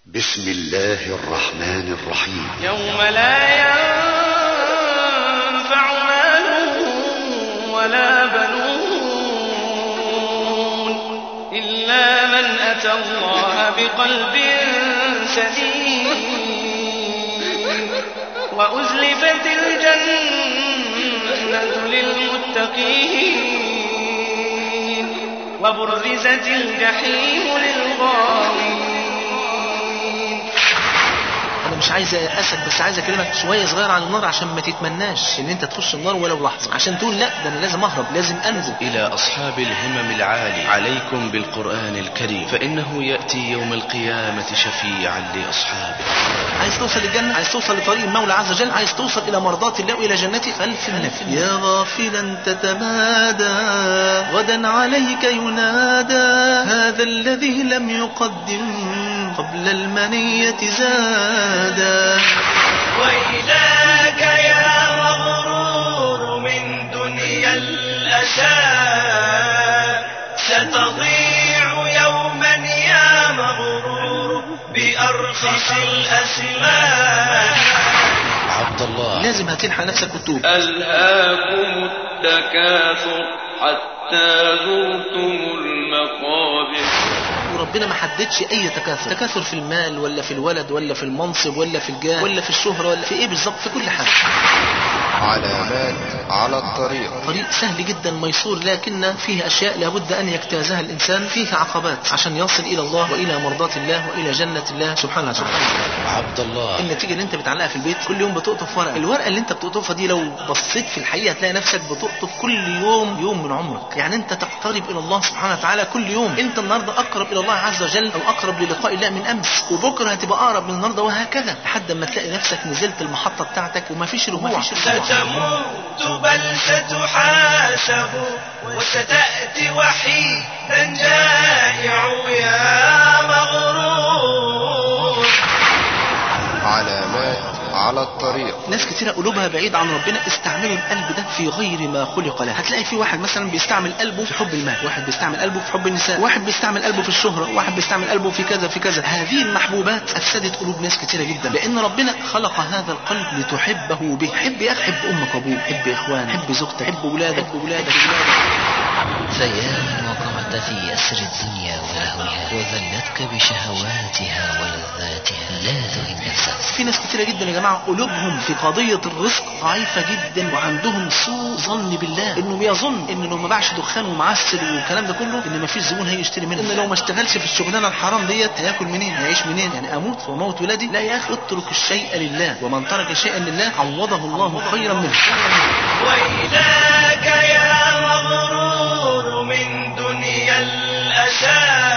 بسم الله الرحمن الرحيم يوم لا ينفع مال ولا بنون إلا من أتى الله بقلب سليم وأزلفت الجنة للمتقين وبرزت الجحيم للغاوين انا مش عايز اسد بس عايز اكلمك شويه صغير عن النار عشان ما تتمناش ان انت تخش النار ولو لحظه عشان تقول لا ده انا لازم اهرب لازم انجو إلى أصحاب الهمم العالي عليكم بالقرآن الكريم فإنه يأتي يوم القيامة شفيعا لأصحابه عايز توصل للجنه عايز توصل لطريق المولى عز وجل عايز توصل الى مرضات الله والى جنته خلف النفي يا غافلا تتمادى غدا عليك ينادى هذا الذي لم يقدم قبل المنية زادا وإذاك يا مغرور من دنيا الأسى ستضيع يوما يا مغرور بأرخص الأسماء عبد الله لازم هتلحق نفسك وتتوب ألهاكم التكاثر حتى زرتم المقابر وربنا ما حددش اي تكاثر تكاثر في المال ولا في الولد ولا في المنصب ولا في الجاه ولا في الشهرة ولا في ايه بالظبط في كل حاجة علامات على الطريق طريق سهل جدا ميسور لكن فيه اشياء لابد ان يجتازها الانسان فيه عقبات عشان يصل الى الله والى مرضات الله والى جنة الله سبحانه وتعالى عبد الله النتيجه اللي انت بتعلقها في البيت كل يوم بتقطف ورقه الورقه اللي انت بتقطفها دي لو بصيت في الحقيقه هتلاقي نفسك بتقطف كل يوم يوم من عمرك يعني انت تقترب الى الله سبحانه وتعالى كل يوم انت النهارده اقرب الى الله عز وجل او اقرب للقاء الله من امس وبكره هتبقى اقرب من النهارده وهكذا لحد ما تلاقي نفسك نزلت المحطه بتاعتك ومفيش رجوع ستموت بل ستحاسب وستأتي وحيدا جائع يا مغرور علامات على الطريق ناس كتيرة قلوبها بعيد عن ربنا استعملوا القلب ده في غير ما خلق له هتلاقي في واحد مثلا بيستعمل قلبه في حب المال واحد بيستعمل قلبه في حب النساء واحد بيستعمل قلبه في الشهرة واحد بيستعمل قلبه في كذا في كذا هذه المحبوبات افسدت قلوب ناس كتيرة جدا لان ربنا خلق هذا القلب لتحبه به حب يا اخي حب امك وابوك حب اخوانك حب زوجتك حب ولادك حب ولادك فيا من وقعت في أسر الدنيا ولهوها وذلتك بشهواتها ولذاتها لا تهن نفسك في ناس كتيرة جدا يا جماعة قلوبهم في قضية الرزق ضعيفة جدا وعندهم سوء ظن بالله انه بيظن ان لو ما باعش دخان ومعسل والكلام ده كله ان ما فيش زبون هيشتري منه ان لو ما اشتغلش في الشغلانة الحرام ديت هياكل منين هيعيش منين يعني اموت واموت ولادي لا يا اخي اترك الشيء لله ومن ترك شيئا لله عوضه الله خيرا منه وإذاك يا مغرور من دنيا الأسى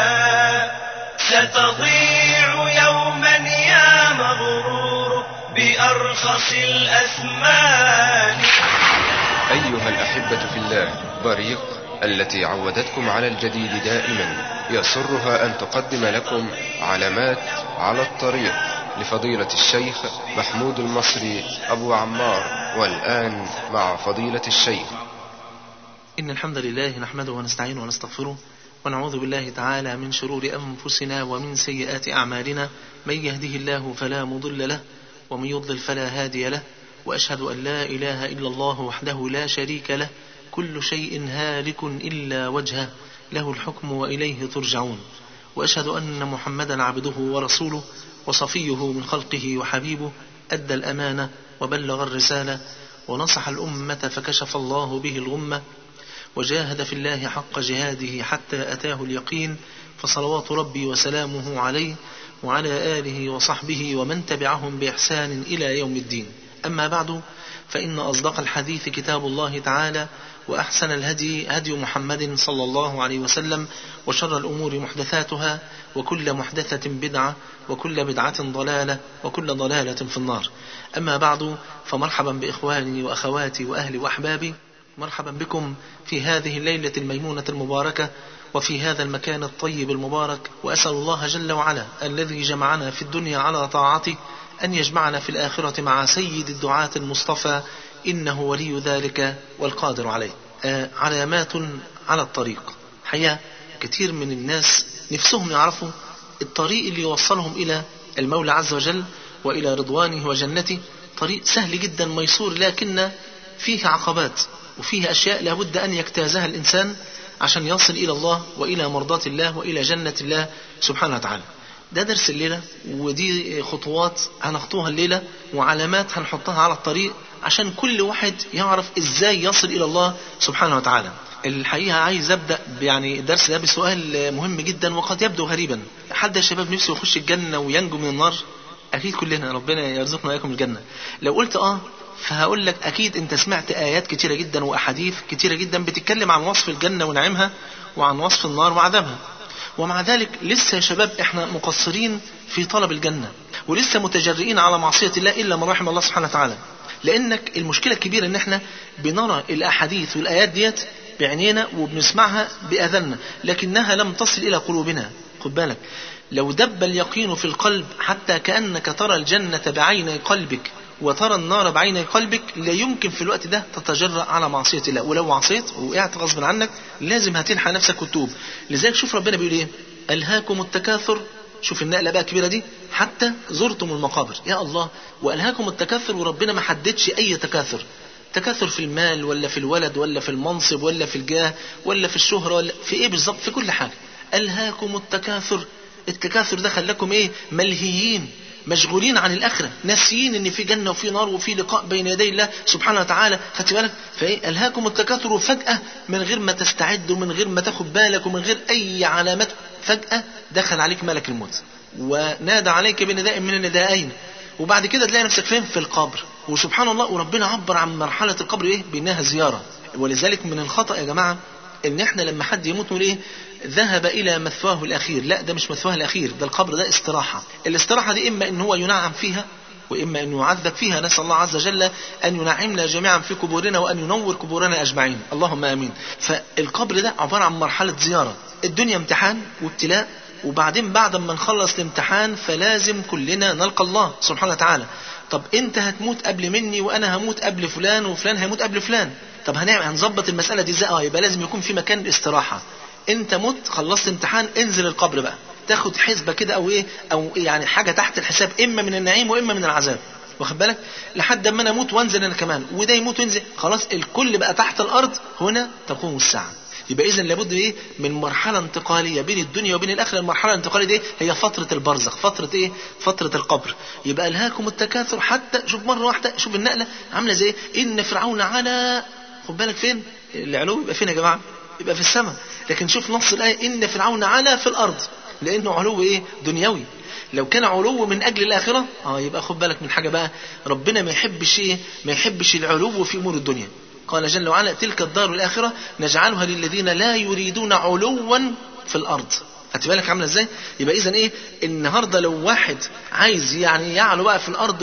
ستضيع يوما يا مغرور بأرخص الأثمان أيها الأحبة في الله بريق التي عودتكم على الجديد دائما يسرها أن تقدم لكم علامات على الطريق لفضيلة الشيخ محمود المصري أبو عمار والآن مع فضيلة الشيخ إن الحمد لله نحمده ونستعينه ونستغفره ونعوذ بالله تعالى من شرور أنفسنا ومن سيئات أعمالنا من يهده الله فلا مضل له ومن يضلل فلا هادي له وأشهد أن لا إله إلا الله وحده لا شريك له كل شيء هالك إلا وجهه له الحكم وإليه ترجعون وأشهد أن محمدا عبده ورسوله وصفيه من خلقه وحبيبه أدى الأمانة وبلغ الرسالة ونصح الأمة فكشف الله به الغمة وجاهد في الله حق جهاده حتى أتاه اليقين فصلوات ربي وسلامه عليه وعلى آله وصحبه ومن تبعهم بإحسان إلى يوم الدين أما بعد فإن أصدق الحديث كتاب الله تعالى وأحسن الهدي هدي محمد صلى الله عليه وسلم وشر الأمور محدثاتها وكل محدثة بدعة وكل بدعة ضلالة وكل ضلالة في النار أما بعد فمرحبا بإخواني وأخواتي وأهلي وأحبابي مرحبا بكم في هذه الليلة الميمونة المباركة وفي هذا المكان الطيب المبارك وأسأل الله جل وعلا الذي جمعنا في الدنيا على طاعته أن يجمعنا في الآخرة مع سيد الدعاة المصطفى إنه ولي ذلك والقادر عليه آه علامات على الطريق حقيقة كتير من الناس نفسهم يعرفوا الطريق اللي يوصلهم إلى المولى عز وجل وإلى رضوانه وجنته طريق سهل جدا ميسور لكن فيه عقبات وفيه أشياء لابد أن يجتازها الإنسان عشان يصل إلى الله وإلى مرضاة الله وإلى جنة الله سبحانه وتعالى ده درس الليلة ودي خطوات هنخطوها الليلة وعلامات هنحطها على الطريق عشان كل واحد يعرف ازاي يصل إلى الله سبحانه وتعالى الحقيقة عايز أبدأ يعني الدرس ده بسؤال مهم جدا وقد يبدو غريبا حد يا شباب نفسه يخش الجنة وينجو من النار أكيد كلنا ربنا يرزقنا وإياكم الجنة لو قلت آه فهقول لك أكيد أنت سمعت آيات كتيرة جدا وأحاديث كتيرة جدا بتتكلم عن وصف الجنة ونعيمها وعن وصف النار وعذابها ومع ذلك لسه يا شباب احنا مقصرين في طلب الجنة ولسه متجرئين على معصية الله إلا من رحم الله سبحانه وتعالى لأنك المشكلة الكبيرة إن احنا بنرى الأحاديث والآيات ديت بعينينا وبنسمعها بأذننا لكنها لم تصل إلى قلوبنا خد بالك لو دب اليقين في القلب حتى كأنك ترى الجنة بعيني قلبك وترى النار بعيني قلبك لا يمكن في الوقت ده تتجرأ على معصية الله ولو عصيت وقعت غصب عنك لازم هتلحق نفسك وتتوب لذلك شوف ربنا بيقول ايه ألهاكم التكاثر شوف النقلة بقى الكبيرة دي حتى زرتم المقابر يا الله وألهاكم التكاثر وربنا ما حددش أي تكاثر تكاثر في المال ولا في الولد ولا في المنصب ولا في الجاه ولا في الشهرة ولا في ايه بالظبط في كل حاجة ألهاكم التكاثر التكاثر ده خلاكم ايه ملهيين مشغولين عن الآخرة ناسيين ان في جنة وفي نار وفي لقاء بين يدي الله سبحانه وتعالى خدت بالك فايه ألهاكم التكاثر وفجأة من غير ما تستعد ومن غير ما تاخد بالك ومن غير أي علامات فجأة دخل عليك ملك الموت ونادى عليك بنداء من النداءين وبعد كده تلاقي نفسك فين في القبر وسبحان الله وربنا عبر عن مرحلة القبر ايه بانها زيارة ولذلك من الخطأ يا جماعة ان احنا لما حد يموت نقول ايه ذهب الى مثواه الاخير لا ده مش مثواه الاخير ده القبر ده استراحة الاستراحة دي اما ان هو ينعم فيها وإما أن يعذب فيها نسأل الله عز وجل أن ينعمنا جميعا في قبورنا وأن ينور قبورنا أجمعين اللهم آمين فالقبر ده عبارة عن مرحلة زيارة الدنيا امتحان وابتلاء وبعدين بعد ما نخلص الامتحان فلازم كلنا نلقى الله سبحانه وتعالى طب انت هتموت قبل مني وانا هموت قبل فلان وفلان هيموت قبل فلان طب هنعمل هنظبط المسألة دي ازاي اه يبقى لازم يكون في مكان استراحة انت مت خلصت امتحان انزل القبر بقى تاخد حسبة كده او ايه او يعني حاجة تحت الحساب اما من النعيم واما من العذاب واخد بالك لحد اما انا اموت وانزل انا كمان وده يموت وينزل خلاص الكل بقى تحت الارض هنا تقوم الساعه يبقى اذا لابد ايه من مرحله انتقاليه بين الدنيا وبين الاخره المرحله الانتقاليه دي هي فتره البرزخ فتره ايه فتره القبر يبقى الهاكم التكاثر حتى شوف مره واحده شوف النقله عامله زي إيه؟ ان فرعون على خد بالك فين العلو يبقى فين يا جماعه يبقى في السماء لكن شوف نص الايه ان فرعون على في الارض لانه علو ايه دنيوي لو كان علو من اجل الاخره اه يبقى خد بالك من حاجه بقى ربنا ما يحبش ايه ما يحبش العلو في امور الدنيا قال جل وعلا تلك الدار الاخره نجعلها للذين لا يريدون علوا في الارض خدت بالك عامله ازاي يبقى اذا ايه النهارده لو واحد عايز يعني يعلو بقى في الارض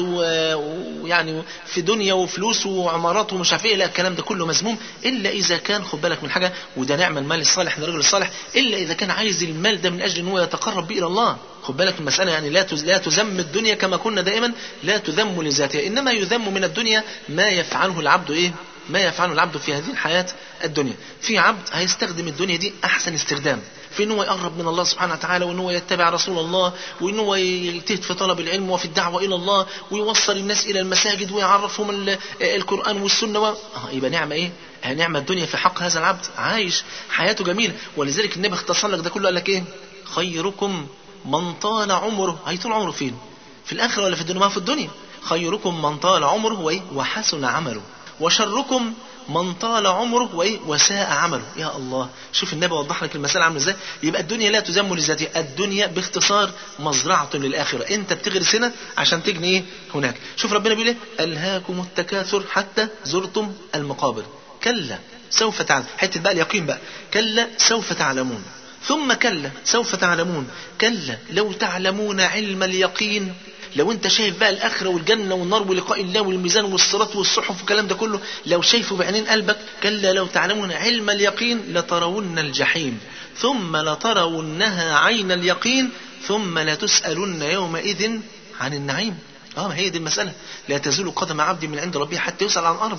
ويعني في دنيا وفلوس وعمارات ومش عارف ايه لا الكلام ده كله مذموم الا اذا كان خد بالك من حاجه وده نعم المال الصالح للرجل الصالح الا اذا كان عايز المال ده من اجل ان هو يتقرب به الى الله خد بالك المساله يعني لا لا تذم الدنيا كما كنا دائما لا تذم لذاتها انما يذم من الدنيا ما يفعله العبد ايه ما يفعله العبد في هذه الحياة الدنيا في عبد هيستخدم الدنيا دي أحسن استخدام في ان هو يقرب من الله سبحانه وتعالى وان هو يتبع رسول الله وان هو يجتهد في طلب العلم وفي الدعوه الى الله ويوصل الناس الى المساجد ويعرفهم القران والسنه و... آه يبقى نعمه ايه؟ نعمه الدنيا في حق هذا العبد عايش حياته جميله ولذلك النبي اختصر لك ده كله قال لك ايه؟ خيركم من طال عمره هيطول عمره فين؟ في الاخره ولا في الدنيا؟ ما في الدنيا خيركم من طال عمره وايه؟ وحسن عمله وشركم من طال عمره وايه وساء عمله يا الله شوف النبي وضح لك المساله عامله ازاي يبقى الدنيا لا تذم لذاتها الدنيا باختصار مزرعه للاخره انت بتغرس هنا عشان تجني ايه هناك شوف ربنا بيقول ايه الهاكم التكاثر حتى زرتم المقابر كلا سوف تعلم حته بقى اليقين بقى كلا سوف تعلمون ثم كلا سوف تعلمون كلا لو تعلمون علم اليقين لو انت شايف بقى الاخره والجنه والنار ولقاء الله والميزان والصراط والصحف والكلام ده كله لو شايفه بعينين قلبك كلا لو تعلمون علم اليقين لترون الجحيم ثم لترونها عين اليقين ثم لتسالن يومئذ عن النعيم اه هي دي المساله لا تزول قدم عبد من عند ربه حتى يسال عن اربع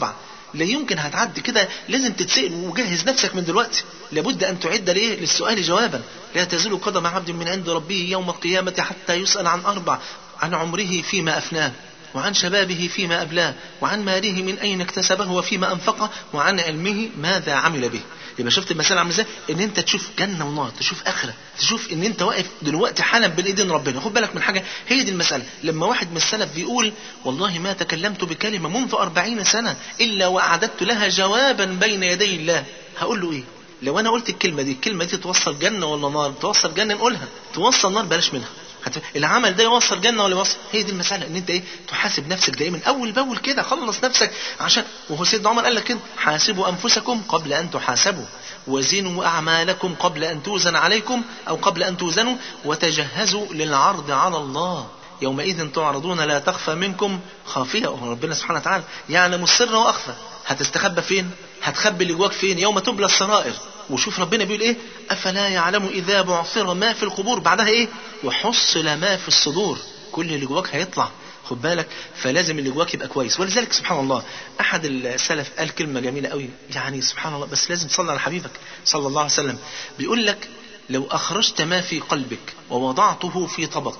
لا يمكن هتعدي كده لازم تتسأل وجهز نفسك من دلوقتي لابد أن تعد ليه للسؤال جوابا لا تزول قدم عبد من عند ربه يوم القيامة حتى يسأل عن أربع عن عمره فيما أفناه وعن شبابه فيما أبلاه وعن ماله من أين اكتسبه وفيما أنفقه وعن علمه ماذا عمل به يبقى شفت المسألة عامله ازاي ان انت تشوف جنة ونار تشوف اخرة تشوف ان انت واقف دلوقتي حالا بين ايدين ربنا خد بالك من حاجة هي دي المسألة لما واحد من السلف بيقول والله ما تكلمت بكلمة منذ أربعين سنة إلا وأعددت لها جوابا بين يدي الله هقول له ايه لو انا قلت الكلمة دي الكلمة دي توصل جنة ولا نار توصل جنة نقولها توصل نار بلاش منها هت- العمل ده يوصل جنه ولا يوصل هي دي المساله ان انت ايه تحاسب نفسك دايما اول باول كده خلص نفسك عشان وهو سيدنا عمر قال لك كده حاسبوا انفسكم قبل ان تحاسبوا وزنوا اعمالكم قبل ان توزن عليكم او قبل ان توزنوا وتجهزوا للعرض على الله يومئذ تعرضون لا تخفى منكم خافية ربنا سبحانه وتعالى يعلم السر وأخفى هتستخبى فين هتخبي اللي جواك فين يوم تبلى السرائر وشوف ربنا بيقول ايه افلا يعلم اذا بعثر ما في القبور بعدها ايه وحصل ما في الصدور كل اللي جواك هيطلع خد بالك فلازم اللي جواك يبقى كويس ولذلك سبحان الله احد السلف قال كلمه جميله قوي يعني سبحان الله بس لازم تصلي على حبيبك صلى الله عليه وسلم بيقول لك لو اخرجت ما في قلبك ووضعته في طبق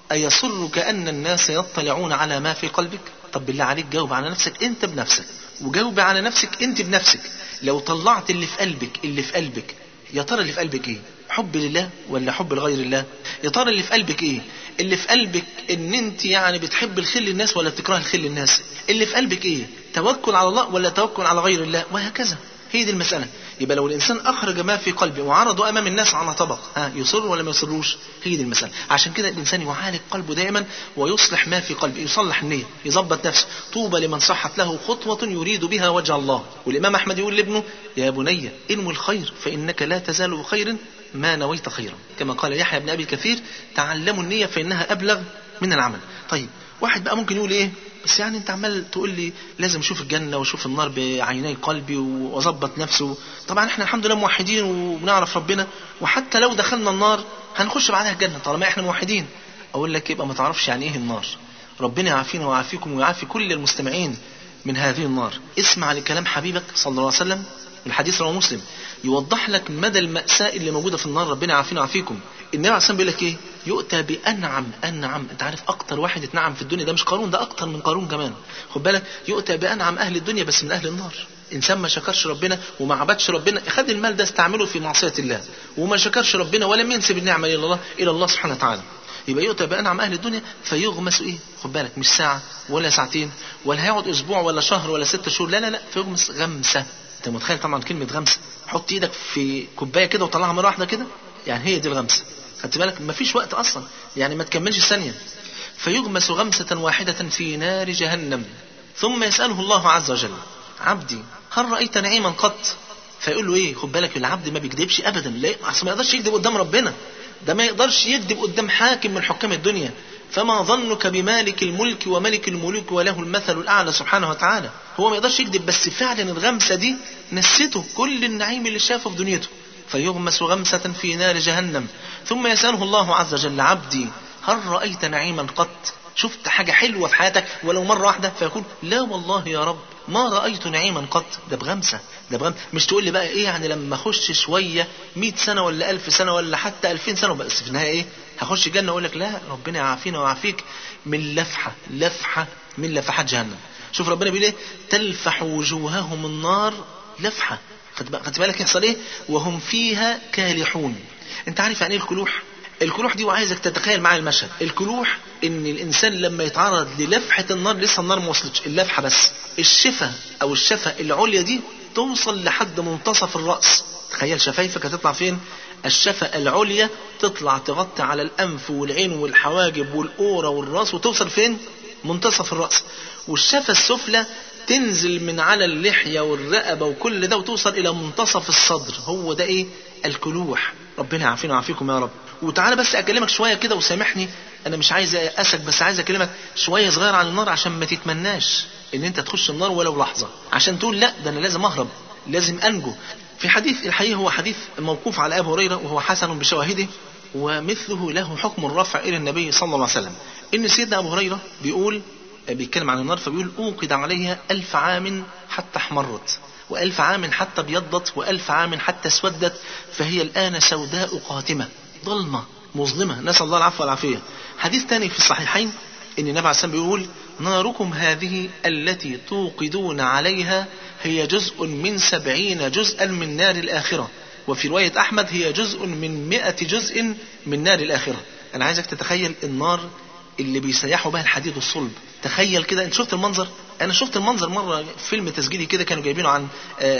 أيسرك أن الناس يطلعون على ما في قلبك طب بالله عليك جاوب على نفسك أنت بنفسك وجاوب على نفسك أنت بنفسك لو طلعت اللي في قلبك اللي في قلبك يا ترى اللي في قلبك إيه حب لله ولا حب لغير الله يا ترى اللي في قلبك إيه اللي في قلبك ان انت يعني بتحب الخير للناس ولا بتكره الخير للناس اللي في قلبك ايه توكل على الله ولا توكل على غير الله وهكذا هي دي المسألة يبقى لو الإنسان أخرج ما في قلبه وعرضه أمام الناس على طبق ها يصر ولا ما يصروش هي دي المسألة عشان كده الإنسان يعالج قلبه دائما ويصلح ما في قلبه يصلح النية يظبط نفسه طوبى لمن صحت له خطوة يريد بها وجه الله والإمام أحمد يقول لابنه يا بني انوي الخير فإنك لا تزال بخير ما نويت خيرا كما قال يحيى بن أبي كثير تعلموا النية فإنها أبلغ من العمل طيب واحد بقى ممكن يقول ايه بس يعني انت عمال تقول لي لازم اشوف الجنه واشوف النار بعيني قلبي واظبط نفسه طبعا احنا الحمد لله موحدين وبنعرف ربنا وحتى لو دخلنا النار هنخش بعدها الجنه طالما احنا موحدين اقول لك يبقى ما تعرفش يعني ايه النار ربنا يعافينا ويعافيكم ويعافي كل المستمعين من هذه النار اسمع لكلام حبيبك صلى الله عليه وسلم الحديث رواه مسلم يوضح لك مدى المأساة اللي موجودة في النار ربنا يعافينا ويعافيكم النبي عليه الصلاة بيقول لك ايه يؤتى بأنعم أنعم انت عارف اكتر واحد اتنعم في الدنيا ده مش قارون ده اكتر من قارون كمان خد بالك يؤتى بأنعم اهل الدنيا بس من اهل النار انسان ما شكرش ربنا وما عبدش ربنا خد المال ده استعمله في معصية الله وما شكرش ربنا ولم ينسب النعمة الى الله الى الله سبحانه وتعالى يبقى يؤتى بأنعم أهل الدنيا فيغمس إيه؟ خد بالك مش ساعة ولا ساعتين ولا هيقعد أسبوع ولا شهر ولا ست شهور لا لا لا فيغمس غمسة أنت متخيل طبعا كلمة غمسة حط إيدك في كوباية كده وطلعها مرة واحدة كده يعني هي دي الغمسة خدت بالك مفيش وقت أصلا يعني ما تكملش ثانية فيغمس غمسة واحدة في نار جهنم ثم يسأله الله عز وجل عبدي هل رأيت نعيما قط فيقول له ايه خد بالك العبد ما بيكذبش ابدا لا اصل ما يقدرش يكذب قدام ربنا ده ما يقدرش يكذب قدام حاكم من حكام الدنيا فما ظنك بمالك الملك وملك الملوك وله المثل الاعلى سبحانه وتعالى هو ما يقدرش يكذب بس فعلا الغمسه دي نسيته كل النعيم اللي شافه في دنيته فيغمس غمسة في نار جهنم ثم يسأله الله عز وجل عبدي هل رأيت نعيما قط شفت حاجة حلوة في حياتك ولو مرة واحدة فيقول لا والله يا رب ما رأيت نعيما قط ده بغمسة ده بغمسة مش تقول لي بقى ايه يعني لما اخش شوية مئة سنة ولا ألف سنة ولا حتى ألفين سنة بس في النهاية ايه هخش الجنة اقول لك لا ربنا يعافينا ويعافيك من لفحة لفحة من لفحات جهنم شوف ربنا بيقول ايه تلفح وجوههم النار لفحة خدت بالك يحصل ايه وهم فيها كالحون انت عارف يعني ايه الكلوح الكلوح دي وعايزك تتخيل معايا المشهد الكلوح ان الانسان لما يتعرض للفحة النار لسه النار ما وصلتش اللفحة بس الشفة او الشفة العليا دي توصل لحد منتصف الرأس تخيل شفايفك هتطلع فين الشفة العليا تطلع تغطي على الأنف والعين والحواجب والأورة والراس وتوصل فين منتصف الرأس والشفة السفلى تنزل من على اللحية والرقبة وكل ده وتوصل إلى منتصف الصدر هو ده إيه الكلوح ربنا يعافينا ويعافيكم يا رب وتعالى بس أكلمك شوية كده وسامحني أنا مش عايز أسك بس عايز أكلمك شوية صغير عن النار عشان ما تتمناش إن أنت تخش النار ولو لحظة عشان تقول لا ده أنا لازم أهرب لازم أنجو في حديث الحقيقة هو حديث موقوف على أبي هريرة وهو حسن بشواهده ومثله له حكم الرفع إلى النبي صلى الله عليه وسلم إن سيدنا أبو هريرة بيقول بيتكلم عن النار فبيقول أوقد عليها ألف عام حتى احمرت وألف عام حتى ابيضت وألف عام حتى اسودت فهي الآن سوداء قاتمة ظلمة مظلمة نسأل الله العفو والعافية حديث تاني في الصحيحين ان النبي عليه الصلاه بيقول ناركم هذه التي توقدون عليها هي جزء من سبعين جزءا من نار الآخرة وفي رواية أحمد هي جزء من مئة جزء من نار الآخرة أنا عايزك تتخيل النار اللي بيسيحوا بها الحديد والصلب تخيل كده انت شفت المنظر انا شفت المنظر مره فيلم تسجيلي كده كانوا جايبينه عن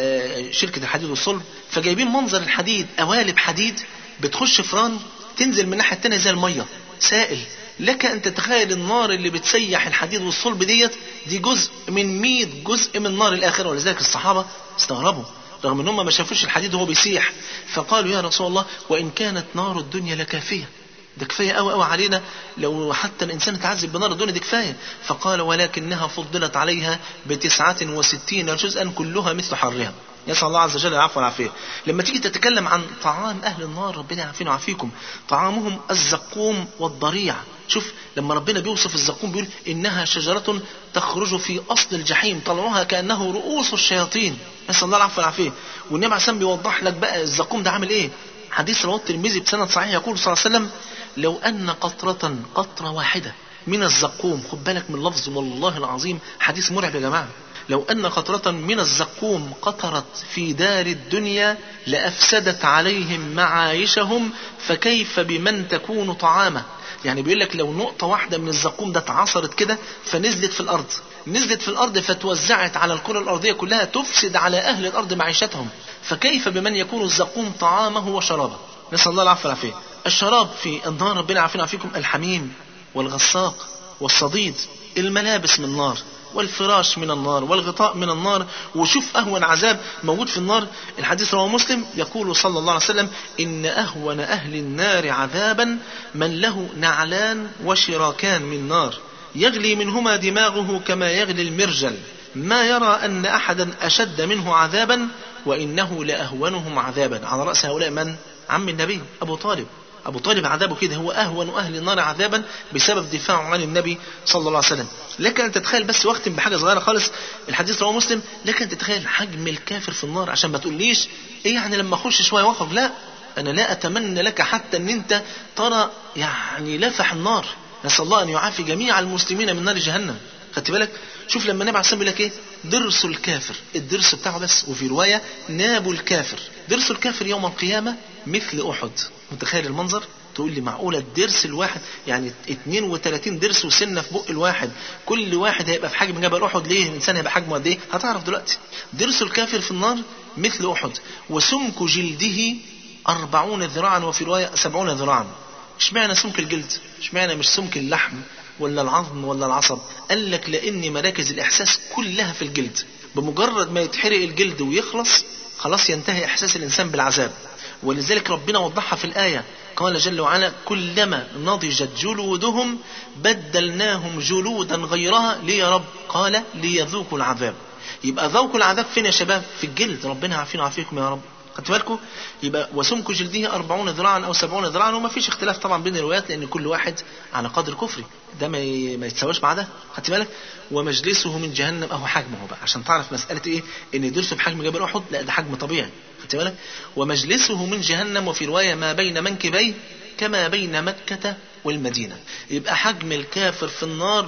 شركه الحديد والصلب فجايبين منظر الحديد قوالب حديد بتخش فران تنزل من الناحيه الثانيه زي الميه سائل لك ان تتخيل النار اللي بتسيح الحديد والصلب ديت دي جزء من 100 جزء من نار الاخره ولذلك الصحابه استغربوا رغم ان هم ما شافوش الحديد وهو بيسيح فقالوا يا رسول الله وان كانت نار الدنيا لكافيه ده كفايه قوي قوي علينا لو حتى الانسان اتعذب بنار الدنيا دي كفايه فقال ولكنها فضلت عليها بتسعة وستين جزءا كلها مثل حرها يسأل الله عز وجل العفو والعافية لما تيجي تتكلم عن طعام أهل النار ربنا يعافينا ويعافيكم طعامهم الزقوم والضريع شوف لما ربنا بيوصف الزقوم بيقول إنها شجرة تخرج في أصل الجحيم طلعوها كأنه رؤوس الشياطين نسأل الله العفو والعافية والنبي عليه بيوضح لك بقى الزقوم ده عامل إيه حديث رواه الترمذي بسند صحيح يقول صلى الله عليه وسلم لو أن قطرة قطرة واحدة من الزقوم خد بالك من لفظ والله العظيم حديث مرعب يا جماعة لو أن قطرة من الزقوم قطرت في دار الدنيا لأفسدت عليهم معايشهم فكيف بمن تكون طعامه يعني بيقول لك لو نقطة واحدة من الزقوم ده اتعصرت كده فنزلت في الأرض نزلت في الأرض فتوزعت على الكرة الأرضية كلها تفسد على أهل الأرض معيشتهم فكيف بمن يكون الزقوم طعامه وشرابه نسأل الله العفو والعافية الشراب في النار ربنا عافينا فيكم الحميم والغساق والصديد الملابس من نار والفراش من النار والغطاء من النار وشوف أهون عذاب موجود في النار الحديث رواه مسلم يقول صلى الله عليه وسلم إن أهون أهل النار عذابا من له نعلان وشراكان من نار يغلي منهما دماغه كما يغلي المرجل ما يرى أن أحدا أشد منه عذابا وإنه لأهونهم عذابا على رأس هؤلاء من؟ عم النبي أبو طالب أبو طالب عذابه كده هو أهون أهل النار عذابا بسبب دفاعه عن النبي صلى الله عليه وسلم لك أن تتخيل بس واختم بحاجة صغيرة خالص الحديث رواه مسلم لك أن تتخيل حجم الكافر في النار عشان ما تقوليش إيه يعني لما أخش شوية وأخرج لا أنا لا أتمنى لك حتى أن أنت ترى يعني لفح النار نسأل الله أن يعافي جميع المسلمين من نار جهنم خدت بالك شوف لما النبي عليه الصلاه والسلام يقول لك ايه درس الكافر الدرس بتاعه بس وفي روايه ناب الكافر درس الكافر يوم القيامه مثل احد متخيل المنظر تقول لي معقولة الدرس الواحد يعني 32 درس وسنة في بق الواحد كل واحد هيبقى في حجم جبل أحد ليه الإنسان هيبقى حجمه قد إيه هتعرف دلوقتي درس الكافر في النار مثل أحد وسمك جلده أربعون ذراعا وفي رواية سبعون ذراعا اشمعنى سمك الجلد اشمعنى مش سمك اللحم ولا العظم ولا العصب قال لك لأن مراكز الإحساس كلها في الجلد بمجرد ما يتحرق الجلد ويخلص خلاص ينتهي إحساس الإنسان بالعذاب ولذلك ربنا وضحها في الآية قال جل وعلا كلما نضجت جلودهم بدلناهم جلودا غيرها ليه يا رب قال ليذوقوا العذاب يبقى ذوقوا العذاب فين يا شباب في الجلد ربنا عافينا وعافيكم يا رب خدت بالكم يبقى وسمك جلده 40 ذراعا او 70 ذراعا وما فيش اختلاف طبعا بين الروايات لان كل واحد على قدر كفره ده ما ما يتساواش مع ده خدت بالك ومجلسه من جهنم اهو حجمه بقى عشان تعرف مساله ايه ان درسه بحجم جبل احد لا ده حجم طبيعي خدت بالك ومجلسه من جهنم وفي روايه ما بين منكبيه كما بين مكة والمدينة يبقى حجم الكافر في النار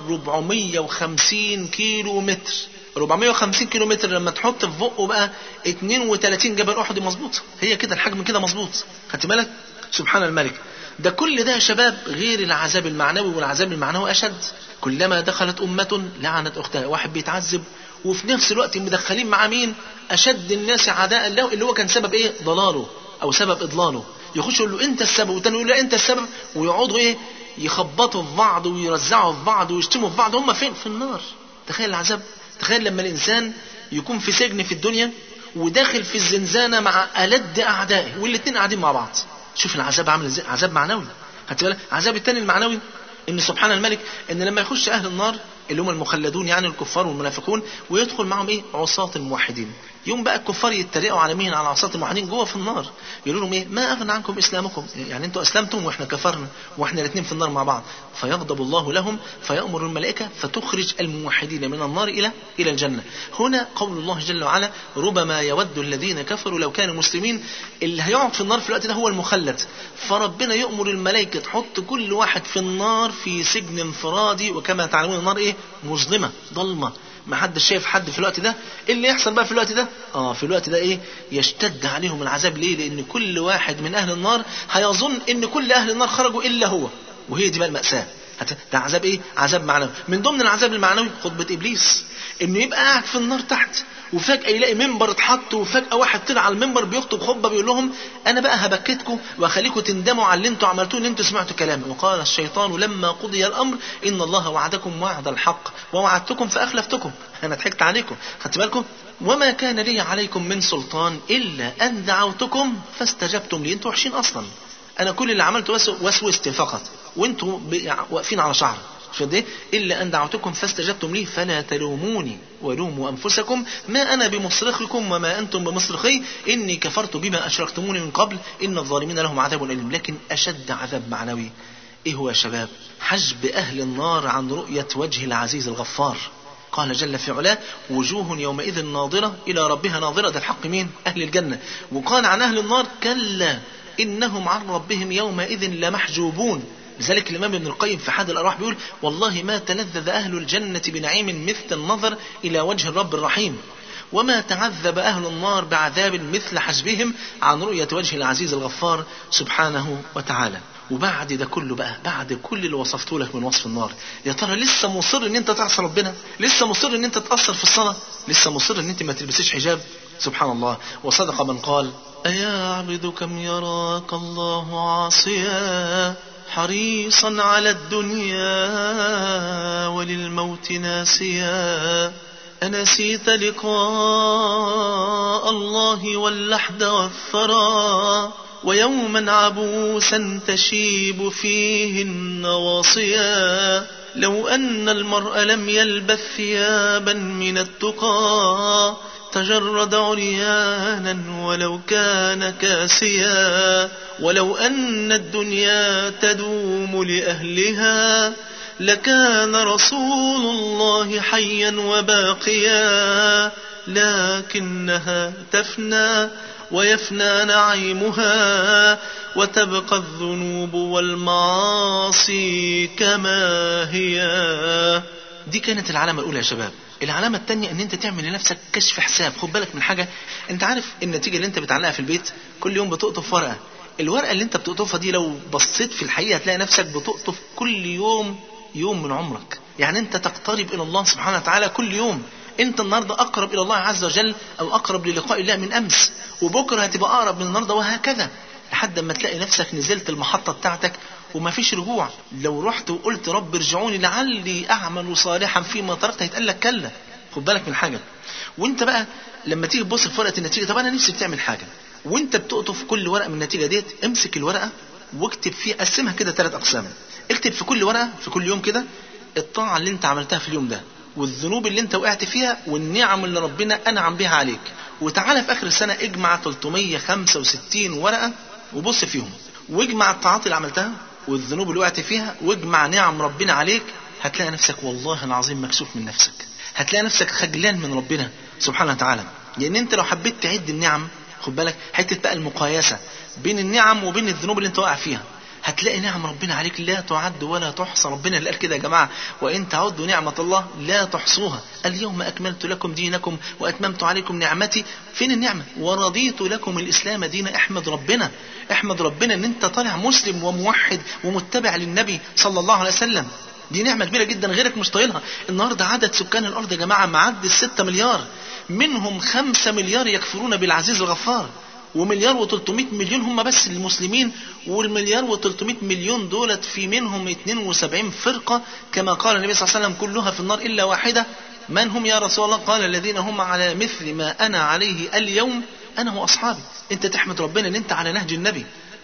450 كيلو متر 450 كيلو متر لما تحط في بقه بقى 32 جبل احد مظبوط هي كده الحجم كده مظبوط خدت بالك سبحان الملك ده كل ده يا شباب غير العذاب المعنوي والعذاب المعنوي اشد كلما دخلت امه لعنت اختها واحد بيتعذب وفي نفس الوقت مدخلين مع مين اشد الناس عداء له اللي هو كان سبب ايه ضلاله او سبب اضلاله يخش يقول له انت السبب والتاني يقول له انت السبب ويقعدوا ايه يخبطوا في بعض ويرزعوا في بعض ويشتموا في بعض هم فين في النار تخيل العذاب تخيل لما الانسان يكون في سجن في الدنيا وداخل في الزنزانه مع ألد اعدائه والاثنين قاعدين مع بعض شوف العذاب عامل ازاي عذاب معنوي خدت بالك عذاب الثاني المعنوي ان سبحان الملك ان لما يخش اهل النار اللي هم المخلدون يعني الكفار والمنافقون ويدخل معهم ايه عصاة الموحدين يوم بقى الكفار يتريقوا على مين على عصاة الموحدين جوه في النار يقولوا لهم ايه ما اغنى عنكم اسلامكم يعني انتوا اسلمتم واحنا كفرنا واحنا الاثنين في النار مع بعض فيغضب الله لهم فيأمر الملائكة فتخرج الموحدين من النار الى الى الجنة هنا قول الله جل وعلا ربما يود الذين كفروا لو كانوا مسلمين اللي هيقعد في النار في الوقت ده هو المخلد فربنا يأمر الملائكة تحط كل واحد في النار في سجن انفرادي وكما تعلمون النار ايه مظلمة ضلمة ما حدش شايف حد في الوقت ده ايه اللي يحصل بقى في الوقت ده اه في الوقت ده ايه يشتد عليهم العذاب ليه لان كل واحد من اهل النار هيظن ان كل اهل النار خرجوا الا هو وهي دي بقى المأساة هت- ده عذاب ايه عذاب معنوي من ضمن العذاب المعنوي خطبة ابليس انه يبقى قاعد في النار تحت وفجأة يلاقي منبر اتحط وفجأة واحد طلع على المنبر بيخطب خطبة بيقول لهم أنا بقى هبكتكم وأخليكم تندموا على اللي أنتوا عملتوه إن أنتوا سمعتوا كلامي وقال الشيطان لما قضي الأمر إن الله وعدكم وعد الحق ووعدتكم فأخلفتكم أنا ضحكت عليكم خدت بالكم وما كان لي عليكم من سلطان إلا أن دعوتكم فاستجبتم لي أنتوا وحشين أصلا أنا كل اللي عملته بس وسوست فقط وأنتوا ب- واقفين على شعر شد إيه؟ إلا أن دعوتكم فاستجبتم لي فلا تلوموني ولوموا أنفسكم ما أنا بمصرخكم وما أنتم بمصرخي إني كفرت بما أشركتموني من قبل إن الظالمين لهم عذاب أليم لكن أشد عذاب معنوي إيه هو يا شباب حجب أهل النار عن رؤية وجه العزيز الغفار قال جل في علاه وجوه يومئذ ناظرة إلى ربها ناظرة ده الحق مين أهل الجنة وقال عن أهل النار كلا إنهم عن ربهم يومئذ لمحجوبون لذلك الإمام ابن القيم في حاد الأرواح بيقول والله ما تلذذ أهل الجنة بنعيم مثل النظر إلى وجه الرب الرحيم وما تعذب أهل النار بعذاب مثل حجبهم عن رؤية وجه العزيز الغفار سبحانه وتعالى وبعد ده كله بقى بعد كل اللي وصفته لك من وصف النار يا ترى لسه مصر ان انت تعصى ربنا لسه مصر ان انت تأثر في الصلاة لسه مصر ان انت ما تلبسيش حجاب سبحان الله وصدق من قال أيا عبد كم يراك الله عاصيا حريصا على الدنيا وللموت ناسيا أنسيت لقاء الله واللحد والثرى ويوما عبوسا تشيب فيه النواصيا لو أن المرء لم يلبث ثيابا من التقى تجرد عريانا ولو كان كاسيا ولو أن الدنيا تدوم لأهلها لكان رسول الله حيا وباقيا لكنها تفنى ويفنى نعيمها وتبقى الذنوب والمعاصي كما هي دي كانت العلامة الأولى يا شباب العلامة الثانية ان انت تعمل لنفسك كشف حساب خد بالك من حاجة انت عارف النتيجة اللي انت بتعلقها في البيت كل يوم بتقطف ورقة الورقة اللي انت بتقطفها دي لو بصيت في الحقيقة هتلاقي نفسك بتقطف كل يوم يوم من عمرك يعني انت تقترب الى الله سبحانه وتعالى كل يوم انت النهارده اقرب الى الله عز وجل او اقرب للقاء الله من امس وبكره هتبقى اقرب من النهارده وهكذا لحد ما تلاقي نفسك نزلت المحطه بتاعتك وما فيش رجوع لو رحت وقلت رب ارجعوني لعلي اعمل صالحا فيما تركت هيتقال لك كلا خد بالك من حاجه وانت بقى لما تيجي تبص في ورقه النتيجه طب انا نفسي تعمل حاجه وانت بتقطف كل ورقه من النتيجه ديت امسك الورقه واكتب فيها قسمها كده ثلاث اقسام اكتب في كل ورقه في كل يوم كده الطاعه اللي انت عملتها في اليوم ده والذنوب اللي انت وقعت فيها والنعم اللي ربنا انعم بها عليك وتعالى في اخر السنه اجمع 365 ورقه وبص فيهم واجمع الطاعات اللي عملتها والذنوب اللي وقعت فيها واجمع نعم ربنا عليك هتلاقي نفسك والله العظيم مكسوف من نفسك هتلاقي نفسك خجلان من ربنا سبحانه وتعالى لان انت لو حبيت تعد النعم خد بالك حته بقى المقايسه بين النعم وبين الذنوب اللي انت واقع فيها هتلاقي نعم ربنا عليك لا تعد ولا تحصى ربنا اللي قال كده يا جماعة وإن تعدوا نعمة الله لا تحصوها اليوم أكملت لكم دينكم وأتممت عليكم نعمتي فين النعمة ورضيت لكم الإسلام دينا احمد ربنا احمد ربنا ان انت طالع مسلم وموحد ومتبع للنبي صلى الله عليه وسلم دي نعمة كبيرة جدا غيرك مش طايلها النهاردة عدد سكان الأرض يا جماعة معدي الستة مليار منهم خمسة مليار يكفرون بالعزيز الغفار ومليار و300 مليون هم بس المسلمين والمليار و300 مليون دولت في منهم 72 فرقة كما قال النبي صلى الله عليه وسلم كلها في النار إلا واحدة من هم يا رسول الله قال الذين هم على مثل ما أنا عليه اليوم أنا وأصحابي أنت تحمد ربنا أن أنت على نهج النبي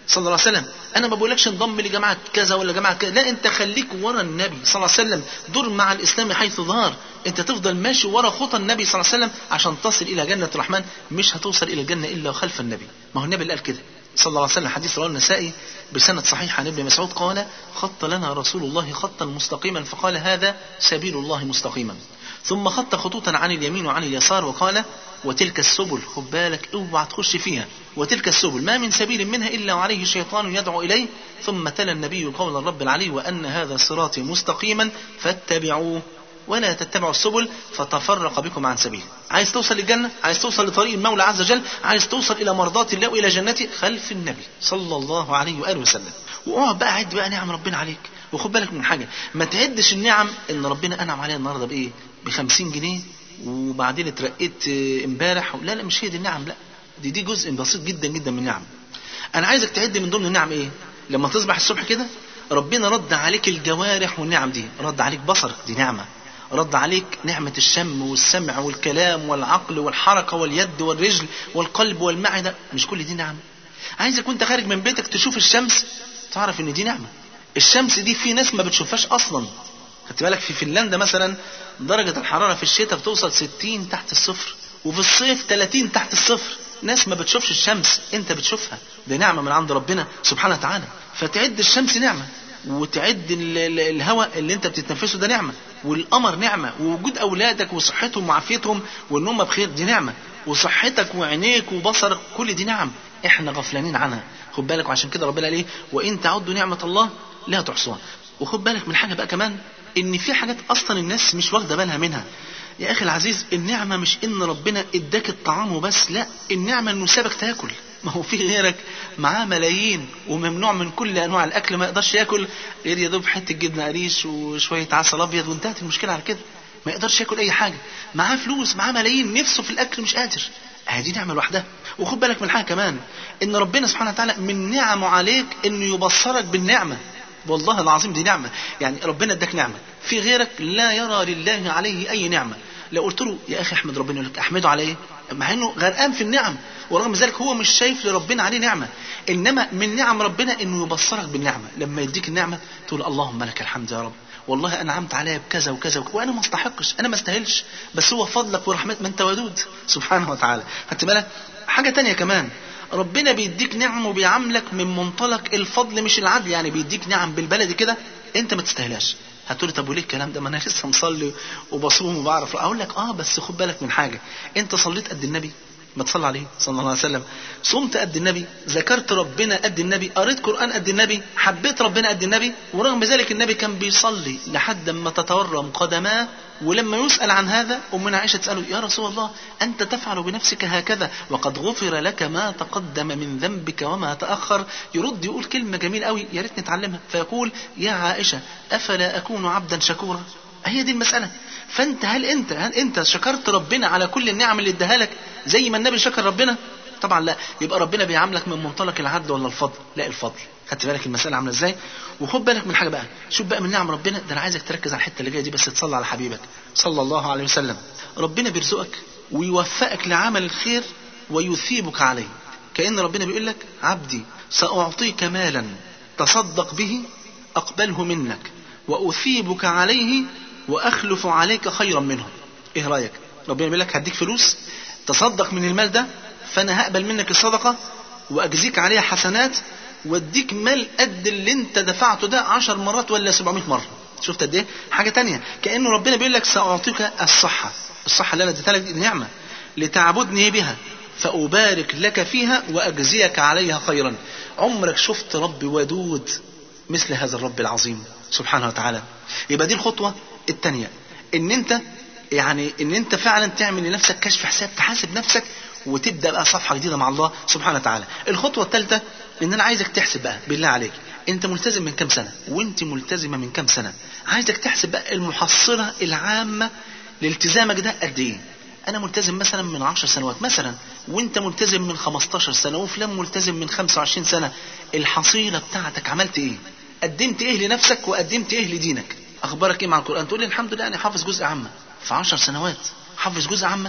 صلى الله عليه وسلم انا ما بقولكش انضم لجماعه كذا ولا جماعه كذا لا انت خليك ورا النبي صلى الله عليه وسلم دور مع الاسلام حيث ظهر انت تفضل ماشي ورا خطى النبي صلى الله عليه وسلم عشان تصل الى جنه الرحمن مش هتوصل الى الجنه الا خلف النبي ما هو النبي اللي قال كده صلى الله عليه وسلم حديث رواه النسائي بسند صحيح عن ابن مسعود قال خط لنا رسول الله خطا مستقيما فقال هذا سبيل الله مستقيما ثم خط خطوطا عن اليمين وعن اليسار وقال وتلك السبل خد بالك اوعى تخش فيها وتلك السبل ما من سبيل منها الا وعليه شيطان يدعو اليه ثم تلا النبي قول الرب العلي وان هذا صراطي مستقيما فاتبعوه ولا تتبعوا السبل فتفرق بكم عن سبيله عايز توصل للجنة عايز توصل لطريق المولى عز وجل عايز توصل إلى مرضات الله وإلى جنته خلف النبي صلى الله عليه وآله وسلم واقعد بقى عد بقى نعم ربنا عليك وخد بالك من حاجة ما تعدش النعم إن ربنا أنعم عليا النهاردة بإيه ب 50 جنيه وبعدين اترقيت آه، امبارح لا لا مش هي دي النعم لا دي دي جزء بسيط جدا جدا من النعم انا عايزك تعد من ضمن النعم ايه لما تصبح الصبح كده ربنا رد عليك الجوارح والنعم دي رد عليك بصرك دي نعمه رد عليك نعمة الشم والسمع والكلام والعقل والحركة واليد والرجل والقلب والمعدة مش كل دي نعم عايزك وانت خارج من بيتك تشوف الشمس تعرف ان دي نعمة الشمس دي في ناس ما بتشوفهاش اصلا خدت بالك في فنلندا مثلا درجة الحرارة في الشتاء بتوصل 60 تحت الصفر وفي الصيف 30 تحت الصفر ناس ما بتشوفش الشمس انت بتشوفها دي نعمة من عند ربنا سبحانه وتعالى فتعد الشمس نعمة وتعد ال- ال- الهواء اللي انت بتتنفسه ده نعمة والقمر نعمة ووجود اولادك وصحتهم وعافيتهم وان هم بخير دي نعمة وصحتك وعينيك وبصرك كل دي نعم احنا غفلانين عنها خد بالك وعشان كده ربنا قال ايه وان تعدوا نعمة الله لا تحصوها وخد بالك من حاجة بقى كمان ان في حاجات اصلا الناس مش واخده بالها منها يا اخي العزيز النعمه مش ان ربنا اداك الطعام وبس لا النعمه انه سابك تاكل ما هو في غيرك معاه ملايين وممنوع من كل انواع الاكل ما يقدرش ياكل غير يا دوب حته جبنه قريش وشويه عسل ابيض وانتهت المشكله على كده ما يقدرش ياكل اي حاجه معاه فلوس معاه ملايين نفسه في الاكل مش قادر هذه نعمه لوحدها وخد بالك من حاجه كمان ان ربنا سبحانه وتعالى من نعمه عليك انه يبصرك بالنعمه والله العظيم دي نعمة يعني ربنا اداك نعمة في غيرك لا يرى لله عليه أي نعمة لو قلت له يا أخي أحمد ربنا يقول لك أحمده على إيه مع إنه غرقان في النعم ورغم ذلك هو مش شايف لربنا عليه نعمة إنما من نعم ربنا إنه يبصرك بالنعمة لما يديك النعمة تقول اللهم لك الحمد يا رب والله أنعمت عليا بكذا وكذا وكذا وأنا ما استحقش أنا ما استاهلش بس هو فضلك ورحمتك ما أنت ودود سبحانه وتعالى خدت بالك حاجة تانية كمان ربنا بيديك نعم وبيعاملك من منطلق الفضل مش العدل يعني بيديك نعم بالبلدي كده انت ما تستاهلهاش هتقولي طب وليه الكلام ده ما انا لسه مصلي وبصوم وبعرف اقول لك اه بس خد بالك من حاجه انت صليت قد النبي ما تصلى عليه صلى الله عليه وسلم صمت قد النبي ذكرت ربنا قد النبي قريت قرآن قد النبي حبيت ربنا قد النبي ورغم ذلك النبي كان بيصلي لحد ما تتورم قدماه ولما يسأل عن هذا أمنا عائشة تسأله يا رسول الله أنت تفعل بنفسك هكذا وقد غفر لك ما تقدم من ذنبك وما تأخر يرد يقول كلمة جميلة قوي يا ريت نتعلمها فيقول يا عائشة أفلا أكون عبدا شكورا هي دي المسألة فأنت هل أنت هل أنت شكرت ربنا على كل النعم اللي اداها لك زي ما النبي شكر ربنا طبعا لا يبقى ربنا بيعاملك من منطلق العدل ولا الفضل لا الفضل خدت بالك المسألة عاملة ازاي وخد بالك من حاجة بقى شوف بقى من نعم ربنا ده انا عايزك تركز على الحتة اللي جاية دي بس تصلي على حبيبك صلى الله عليه وسلم ربنا بيرزقك ويوفقك لعمل الخير ويثيبك عليه كأن ربنا بيقول لك عبدي سأعطيك مالا تصدق به أقبله منك وأثيبك عليه وأخلف عليك خيرا منه إيه رأيك ربنا بيقول لك هديك فلوس تصدق من المال ده فأنا هقبل منك الصدقة وأجزيك عليها حسنات واديك مال قد اللي انت دفعته ده عشر مرات ولا 700 مرة شفت قد ايه حاجة تانية كأنه ربنا بيقول لك سأعطيك الصحة الصحة اللي انا اديتها لك دي نعمة لتعبدني بها فأبارك لك فيها وأجزيك عليها خيرا عمرك شفت رب ودود مثل هذا الرب العظيم سبحانه وتعالى يبقى دي الخطوة الثانية ان انت يعني ان انت فعلا تعمل لنفسك كشف حساب تحاسب نفسك وتبدا بقى صفحه جديده مع الله سبحانه وتعالى الخطوه الثالثه ان انا عايزك تحسب بقى بالله عليك انت ملتزم من كام سنه وانت ملتزمه من كام سنه عايزك تحسب بقى المحصله العامه لالتزامك ده قد ايه انا ملتزم مثلا من 10 سنوات مثلا وانت ملتزم من 15 سنه وفلان ملتزم من 25 سنه الحصيله بتاعتك عملت ايه قدمت ايه لنفسك وقدمت ايه لدينك اخبارك ايه مع القران تقول لي الحمد لله انا حافظ جزء عامه في 10 سنوات حافظ جزء عامه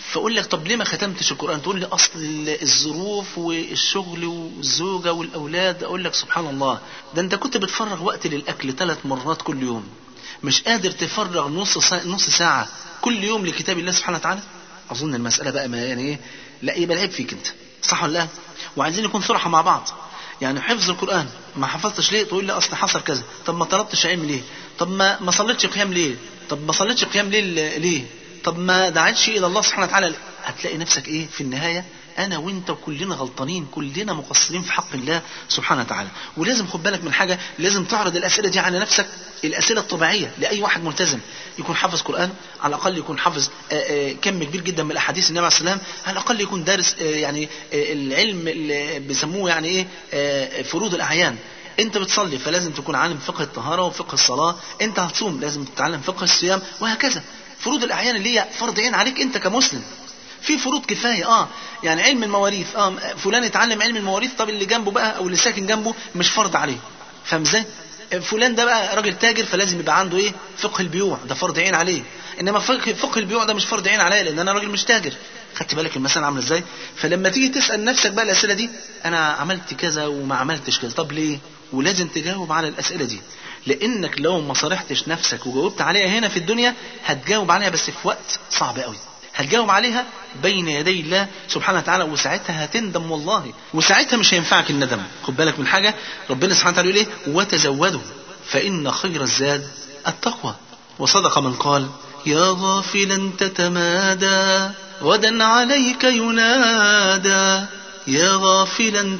فاقول لك طب ليه ما ختمتش القران تقول لي اصل الظروف والشغل والزوجه والاولاد اقول لك سبحان الله ده انت كنت بتفرغ وقت للاكل ثلاث مرات كل يوم مش قادر تفرغ نص ساعة نص ساعه كل يوم لكتاب الله سبحانه وتعالى اظن المساله بقى ما يعني ايه لا يبقى العيب فيك انت صح ولا لا وعايزين نكون صراحه مع بعض يعني حفظ القران ما حفظتش ليه تقول لي اصل حصل كذا طب ما طلبتش علم ليه طب ما ما صليتش قيام ليه طب ما صليتش قيام ليه ليه طب ما دعتش الى الله سبحانه وتعالى هتلاقي نفسك ايه في النهايه انا وانت وكلنا غلطانين كلنا مقصرين في حق الله سبحانه وتعالى ولازم خد بالك من حاجه لازم تعرض الاسئله دي على نفسك الاسئله الطبيعيه لاي واحد ملتزم يكون حافظ قران على الاقل يكون حافظ آآ آآ كم كبير جدا من الاحاديث النبي عليه السلام على الاقل يكون دارس يعني العلم اللي بيسموه يعني ايه فروض الاعيان انت بتصلي فلازم تكون عالم فقه الطهاره وفقه الصلاه انت هتصوم لازم تتعلم فقه الصيام وهكذا فروض الاعيان اللي هي فرض عين عليك انت كمسلم في فروض كفايه اه يعني علم المواريث اه فلان اتعلم علم المواريث طب اللي جنبه بقى او اللي ساكن جنبه مش فرض عليه فاهم ازاي فلان ده بقى راجل تاجر فلازم يبقى عنده ايه فقه البيوع ده فرض عين عليه انما فقه فقه البيوع ده مش فرض عين عليا لان انا راجل مش تاجر خدت بالك المساله عامله ازاي فلما تيجي تسال نفسك بقى الاسئله دي انا عملت كذا وما عملتش كذا طب ليه ولازم تجاوب على الاسئله دي لانك لو ما صارحتش نفسك وجاوبت عليها هنا في الدنيا هتجاوب عليها بس في وقت صعب قوي هتجاوب عليها بين يدي الله سبحانه وتعالى وساعتها هتندم والله وساعتها مش هينفعك الندم خد بالك من حاجه ربنا سبحانه وتعالى يقول ايه وتزودوا فان خير الزاد التقوى وصدق من قال يا غافلا تتمادى غدا عليك ينادى يا غافلا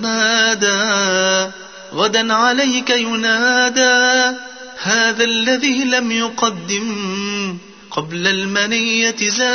تتمادى غدا عليك ينادى هذا الذي لم يقدم قبل المنية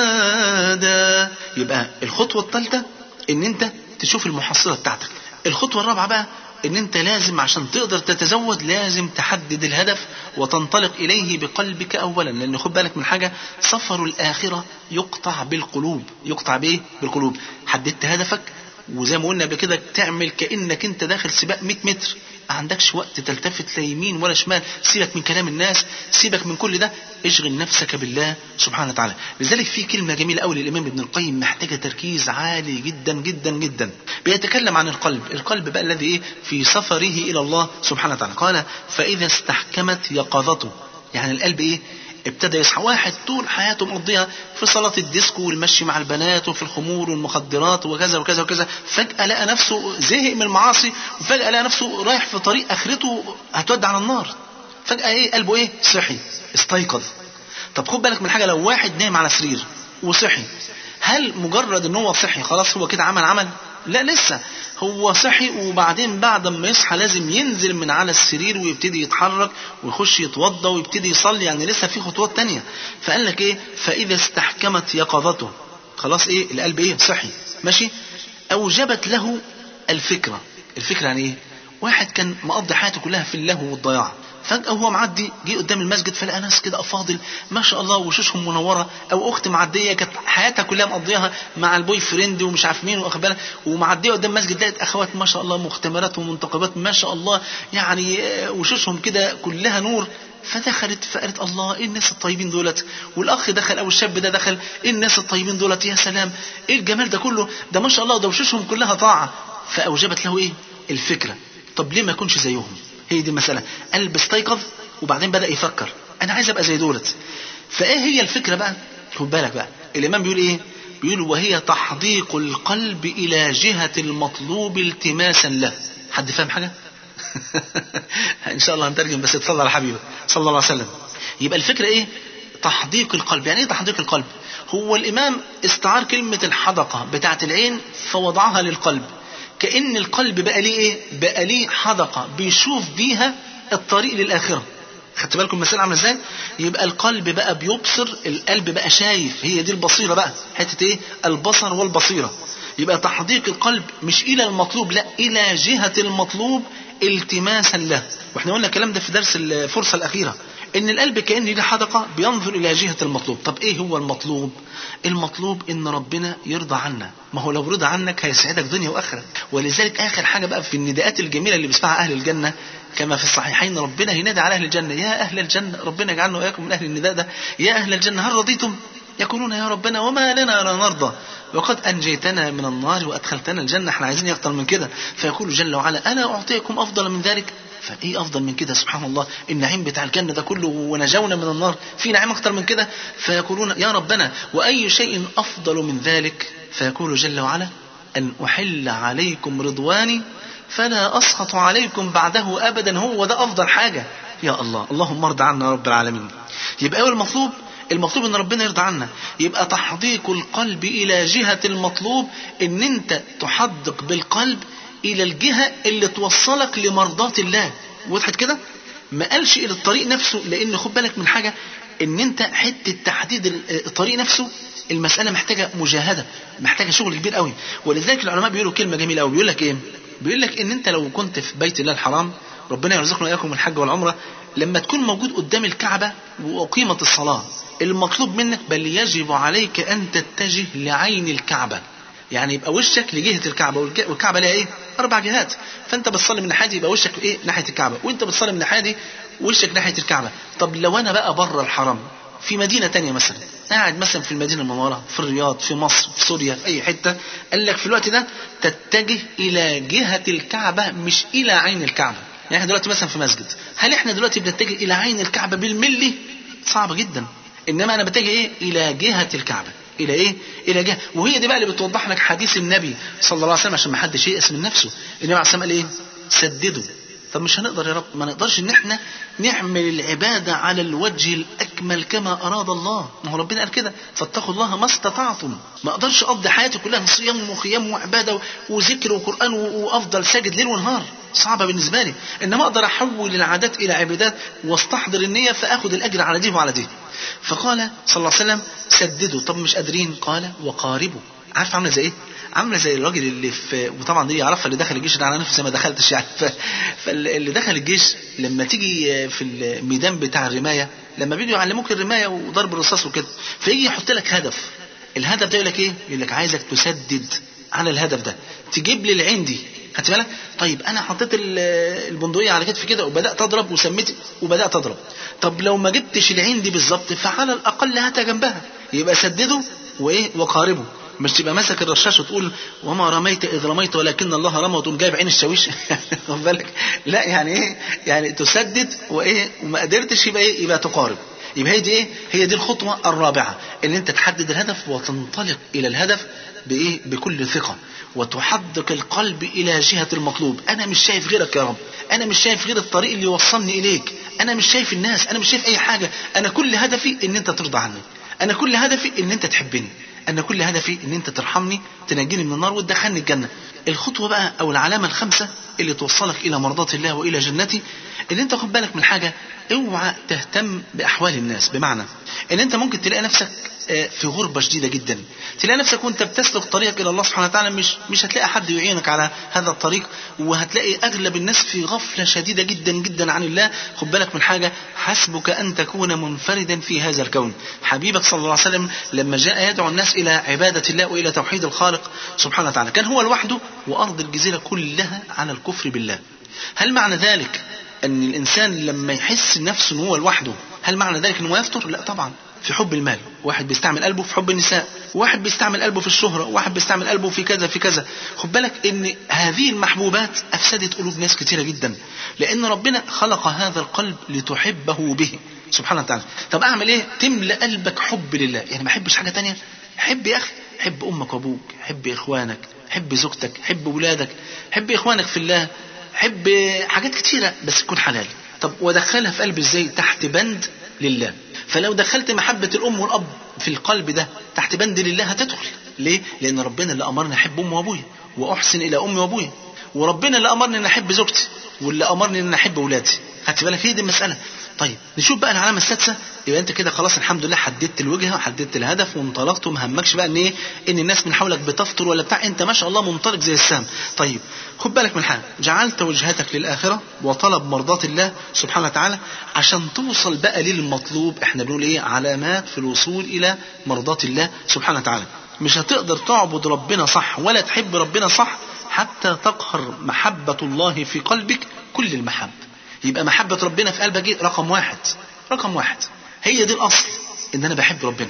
زادا يبقى الخطوة الثالثة ان انت تشوف المحصلة بتاعتك الخطوة الرابعة بقى ان انت لازم عشان تقدر تتزود لازم تحدد الهدف وتنطلق اليه بقلبك اولا لان خد بالك من حاجة سفر الاخرة يقطع بالقلوب يقطع بايه بالقلوب حددت هدفك وزي ما قلنا قبل كده تعمل كانك انت داخل سباق 100 متر ما عندكش وقت تلتفت لا يمين ولا شمال سيبك من كلام الناس سيبك من كل ده اشغل نفسك بالله سبحانه وتعالى لذلك في كلمة جميلة قوي للإمام ابن القيم محتاجة تركيز عالي جدا جدا جدا بيتكلم عن القلب القلب بقى الذي ايه في سفره إلى الله سبحانه وتعالى قال فإذا استحكمت يقظته يعني القلب ايه ابتدى يصحى واحد طول حياته مقضيها في صلاة الديسكو والمشي مع البنات وفي الخمور والمخدرات وكذا وكذا وكذا فجأة لقى نفسه زهق من المعاصي وفجأة لقى نفسه رايح في طريق آخرته هتودي على النار فجأة ايه قلبه ايه صحي استيقظ طب خد بالك من حاجة لو واحد نام على سرير وصحي هل مجرد ان هو صحي خلاص هو كده عمل عمل لا لسه هو صحي وبعدين بعد ما يصحى لازم ينزل من على السرير ويبتدي يتحرك ويخش يتوضى ويبتدي يصلي يعني لسه في خطوات تانية فقال لك ايه فاذا استحكمت يقظته خلاص ايه القلب ايه صحي ماشي اوجبت له الفكرة الفكرة يعني ايه واحد كان مقضي حياته كلها في اللهو والضياع فجأة وهو معدي جه قدام المسجد فلقى ناس كده أفاضل ما شاء الله وشوشهم منورة أو أخت معدية كانت حياتها كلها مقضيها مع البوي فريند ومش عارف مين واخد بالك ومعدية قدام مسجد لقت أخوات ما شاء الله مختمرات ومنتقبات ما شاء الله يعني وشوشهم كده كلها نور فدخلت فقالت الله ايه الناس الطيبين دولت والاخ دخل او الشاب ده دخل ايه الناس الطيبين دولت يا سلام ايه الجمال ده كله ده ما شاء الله ده وشوشهم كلها طاعه فاوجبت له ايه الفكره طب ليه ما يكونش زيهم هي دي المسألة قلب استيقظ وبعدين بدأ يفكر أنا عايز أبقى زي دولت فإيه هي الفكرة بقى خد بالك بقى الإمام بيقول إيه بيقول وهي تحديق القلب إلى جهة المطلوب التماسا له حد فاهم حاجة إن شاء الله هنترجم بس اتصلى على حبيبه صلى الله عليه وسلم يبقى الفكرة إيه تحديق القلب يعني إيه تحديق القلب هو الإمام استعار كلمة الحدقة بتاعة العين فوضعها للقلب كأن القلب بقى ليه ايه بقى ليه حدقة بيشوف بيها الطريق للآخرة خدت بالكم المسألة عاملة ازاي يبقى القلب بقى بيبصر القلب بقى شايف هي دي البصيرة بقى حتة ايه البصر والبصيرة يبقى تحديق القلب مش إلى المطلوب لا إلى جهة المطلوب التماسا له واحنا قلنا الكلام ده في درس الفرصة الأخيرة ان القلب كأن ليه حدقة بينظر الى جهة المطلوب طب ايه هو المطلوب المطلوب ان ربنا يرضى عنا ما هو لو رضى عنك هيسعدك دنيا واخرة ولذلك اخر حاجة بقى في النداءات الجميلة اللي بيسمعها اهل الجنة كما في الصحيحين ربنا ينادي على اهل الجنة يا اهل الجنة ربنا يجعلنا واياكم من اهل النداء ده يا اهل الجنة هل رضيتم يقولون يا ربنا وما لنا لا نرضى وقد أنجيتنا من النار وأدخلتنا الجنة احنا عايزين أكتر من كده فيقول جل وعلا ألا أعطيكم أفضل من ذلك فايه افضل من كده سبحان الله النعيم بتاع الجنه ده كله ونجونا من النار في نعيم اكتر من كده فيقولون يا ربنا واي شيء افضل من ذلك فيقول جل وعلا ان احل عليكم رضواني فلا اسخط عليكم بعده ابدا هو ده افضل حاجه يا الله اللهم ارضى عنا يا رب العالمين يبقى اول المطلوب المطلوب ان ربنا يرضى عنا يبقى تحديق القلب الى جهه المطلوب ان انت تحدق بالقلب الى الجهه اللي توصلك لمرضاه الله وضحت كده ما قالش الى الطريق نفسه لان خد بالك من حاجه ان انت حته تحديد الطريق نفسه المساله محتاجه مجاهده محتاجه شغل كبير قوي ولذلك العلماء بيقولوا كلمه جميله قوي بيقول لك ايه بيقول لك ان انت لو كنت في بيت الله الحرام ربنا يرزقنا واياكم الحج والعمره لما تكون موجود قدام الكعبه وقيمه الصلاه المطلوب منك بل يجب عليك ان تتجه لعين الكعبه يعني يبقى وشك لجهه الكعبه والكعبه ليها ايه؟ اربع جهات فانت بتصلي من ناحيه يبقى وشك ايه؟ ناحيه الكعبه وانت بتصلي من ناحيه وشك ناحيه الكعبه طب لو انا بقى بره الحرم في مدينه تانية مثلا قاعد مثلا في المدينه المنوره في الرياض في مصر في سوريا في اي حته قال لك في الوقت ده تتجه الى جهه الكعبه مش الى عين الكعبه يعني احنا دلوقتي مثلا في مسجد هل احنا دلوقتي بنتجه الى عين الكعبه بالملي صعبه جدا انما انا بتجه ايه الى جهه الكعبه الى ايه الى جهه وهي دي بقى اللي بتوضح لك حديث النبي صلى الله عليه وسلم عشان ما حدش ييأس من نفسه النبي عليه الصلاه والسلام قال ايه سددوا طب مش هنقدر يا رب ما نقدرش ان احنا نعمل العباده على الوجه الاكمل كما اراد الله ما هو ربنا قال كده فاتقوا الله ما استطعتم ما اقدرش اقضي حياتي كلها صيام وقيام وعباده وذكر وقران وافضل ساجد ليل ونهار صعبة بالنسبة لي إنما أقدر أحول العادات إلى عبادات واستحضر النية فأخذ الأجر على دي وعلى دي فقال صلى الله عليه وسلم سددوا طب مش قادرين قال وقاربوا عارف عاملة زي إيه عامله زي الراجل اللي في وطبعا دي يعرفها اللي دخل الجيش ده على نفسي ما دخلتش يعني ف... فاللي دخل الجيش لما تيجي في الميدان بتاع الرمايه لما بيجوا يعلموك الرمايه وضرب الرصاص وكده فيجي يحط لك هدف الهدف ده يقول لك ايه؟ يقول لك عايزك تسدد على الهدف ده تجيب لي العين دي خدت بالك؟ طيب انا حطيت البندقيه على كتفي كده وبدات اضرب وسميت وبدات اضرب طب لو ما جبتش العين دي بالظبط فعلى الاقل هاتها جنبها يبقى سدده وايه وقاربه مش تبقى ماسك الرشاش وتقول وما رميت اذ رميت ولكن الله رمى وتقوم جايب عين الشاويش واخد بالك لا يعني ايه يعني تسدد وايه وما قدرتش يبقى ايه يبقى تقارب يبقى هي دي ايه هي دي الخطوه الرابعه ان انت تحدد الهدف وتنطلق الى الهدف بايه بكل ثقه وتحدق القلب الى جهه المطلوب انا مش شايف غيرك يا رب انا مش شايف غير الطريق اللي يوصلني اليك انا مش شايف الناس انا مش شايف اي حاجه انا كل هدفي ان انت ترضى عني انا كل هدفي ان انت تحبني انا كل هدفي ان انت ترحمني تنجيني من النار وتدخلني الجنه الخطوه بقى او العلامه الخامسه اللي توصلك الى مرضاه الله والى جنتي ان انت خد بالك من حاجه اوعى تهتم باحوال الناس بمعنى ان انت ممكن تلاقي نفسك في غربه شديده جدا تلاقي نفسك وانت بتسلك طريقك الى الله سبحانه وتعالى مش مش هتلاقي حد يعينك على هذا الطريق وهتلاقي اغلب الناس في غفله شديده جدا جدا عن الله خد بالك من حاجه حسبك ان تكون منفردا في هذا الكون حبيبك صلى الله عليه وسلم لما جاء يدعو الناس الى عباده الله والى توحيد الخالق سبحانه وتعالى كان هو لوحده وارض الجزيره كلها على الكفر بالله هل معنى ذلك ان الانسان لما يحس نفسه ان هو لوحده هل معنى ذلك انه يفطر لا طبعا في حب المال واحد بيستعمل قلبه في حب النساء واحد بيستعمل قلبه في الشهرة واحد بيستعمل قلبه في كذا في كذا خد بالك ان هذه المحبوبات افسدت قلوب ناس كثيرة جدا لان ربنا خلق هذا القلب لتحبه به سبحانه وتعالى طب اعمل ايه تملى قلبك حب لله يعني ما احبش حاجة تانية حب يا اخي حب امك وابوك حب اخوانك حب زوجتك حب ولادك حب اخوانك في الله حب حاجات كتيرة بس تكون حلال طب ودخلها في قلبي ازاي تحت بند لله فلو دخلت محبة الأم والأب في القلب ده تحت بند لله هتدخل ليه؟ لأن ربنا اللي أمرني أحب أمي وأبويا وأحسن إلى أمي وأبويا وربنا اللي أمرني أن أحب زوجتي واللي أمرني أن أحب أولادي خدت بالك هي دي المسألة طيب نشوف بقى العلامة السادسة يبقى أنت كده خلاص الحمد لله حددت الوجهة وحددت الهدف وانطلقت وما همكش بقى إن إيه إن الناس من حولك بتفطر ولا بتاع أنت ما شاء الله منطلق زي السهم طيب خد بالك من حاجة جعلت وجهتك للآخرة وطلب مرضاة الله سبحانه وتعالى عشان توصل بقى للمطلوب احنا بنقول ايه علامات في الوصول إلى مرضاة الله سبحانه وتعالى مش هتقدر تعبد ربنا صح ولا تحب ربنا صح حتى تقهر محبة الله في قلبك كل المحبة يبقى محبة ربنا في قلبك ايه رقم واحد رقم واحد هي دي الأصل إن أنا بحب ربنا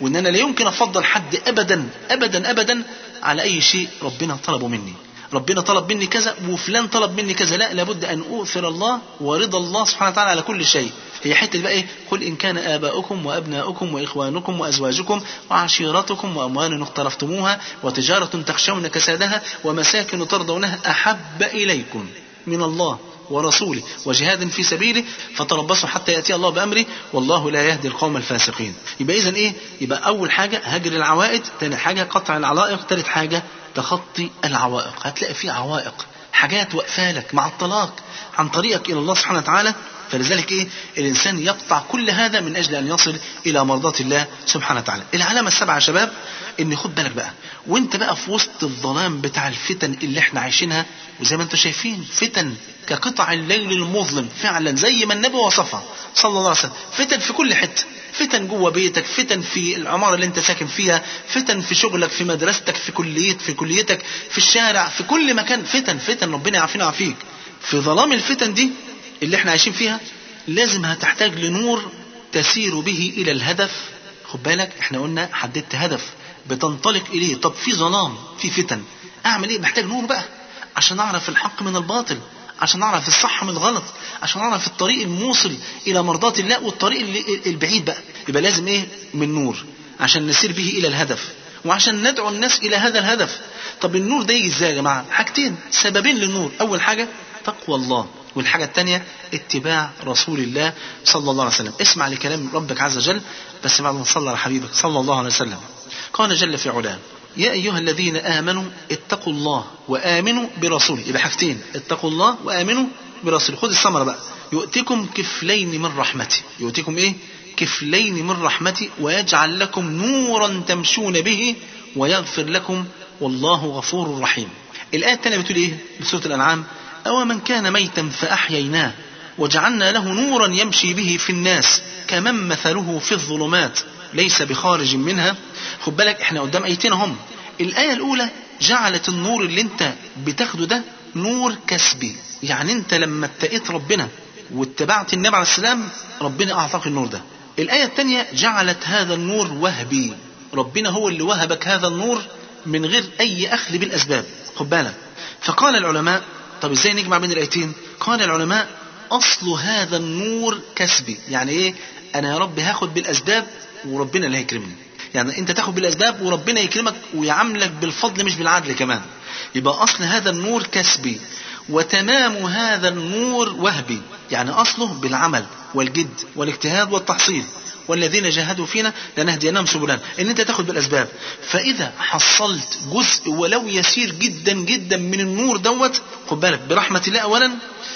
وان انا لا يمكن افضل حد ابدا ابدا ابدا على اي شيء ربنا طلبه مني ربنا طلب مني كذا وفلان طلب مني كذا لا لابد ان اؤثر الله ورضا الله سبحانه وتعالى على كل شيء هي حته بقى ايه قل ان كان اباؤكم وابناؤكم واخوانكم وازواجكم وعشيرتكم واموال اقترفتموها وتجاره تخشون كسادها ومساكن ترضونها احب اليكم من الله ورسوله وجهاد في سبيله فتربصوا حتى ياتي الله بامره والله لا يهدي القوم الفاسقين يبقى اذا ايه يبقى اول حاجه هجر العوائد ثاني حاجه قطع العلائق ثالث حاجه تخطي العوائق هتلاقي في عوائق حاجات واقفالك مع الطلاق عن طريقك الى الله سبحانه وتعالى فلذلك ايه الانسان يقطع كل هذا من اجل ان يصل الى مرضات الله سبحانه وتعالى العلامه السبعه يا شباب ان خد بالك بقى وانت بقى في وسط الظلام بتاع الفتن اللي احنا عايشينها وزي ما انتم شايفين فتن كقطع الليل المظلم فعلا زي ما النبي وصفها صلى الله عليه وسلم فتن في كل حته فتن جوه بيتك فتن في العمارة اللي انت ساكن فيها فتن في شغلك في مدرستك في كلية في كليتك في الشارع في كل مكان فتن فتن ربنا يعافينا ويعافيك في ظلام الفتن دي اللي احنا عايشين فيها لازم هتحتاج لنور تسير به الى الهدف خد بالك احنا قلنا حددت هدف بتنطلق اليه طب في ظلام في فتن اعمل ايه محتاج نور بقى عشان اعرف الحق من الباطل عشان اعرف الصح من الغلط عشان اعرف الطريق الموصل الى مرضات الله والطريق اللي- البعيد بقى يبقى لازم ايه من نور عشان نسير به الى الهدف وعشان ندعو الناس الى هذا الهدف طب النور ده يجي ازاي يا جماعه حاجتين سببين للنور اول حاجه تقوى الله والحاجة الثانية اتباع رسول الله صلى الله عليه وسلم اسمع لكلام ربك عز وجل بس بعد ما تصلى على حبيبك صلى الله عليه وسلم قال جل في علاه يا أيها الذين آمنوا اتقوا الله وآمنوا برسوله يبقى حاجتين اتقوا الله وآمنوا برسوله خد الثمرة بقى يؤتكم كفلين من رحمته يؤتكم ايه كفلين من رحمته ويجعل لكم نورا تمشون به ويغفر لكم والله غفور رحيم الآية الثانية بتقول ايه بسورة الأنعام أو من كان ميتا فأحييناه وجعلنا له نورا يمشي به في الناس كمن مثله في الظلمات ليس بخارج منها خد بالك احنا قدام ايتين هم الآية الأولى جعلت النور اللي انت بتاخده ده نور كسبي يعني انت لما اتقيت ربنا واتبعت النبي عليه السلام ربنا أعطاك النور ده الآية الثانية جعلت هذا النور وهبي ربنا هو اللي وهبك هذا النور من غير أي أخذ بالأسباب خد بالك فقال العلماء طب ازاي نجمع بين الآيتين قال العلماء أصل هذا النور كسبي يعني إيه أنا يا رب هاخد بالأسباب وربنا اللي هيكرمني يعني أنت تاخد بالأسباب وربنا يكرمك ويعاملك بالفضل مش بالعدل كمان يبقى أصل هذا النور كسبي وتمام هذا النور وهبي يعني أصله بالعمل والجد والاجتهاد والتحصيل والذين جاهدوا فينا لنهدينهم سبلنا ان انت تاخد بالاسباب فاذا حصلت جزء ولو يسير جدا جدا من النور دوت خد بالك برحمه الله اولا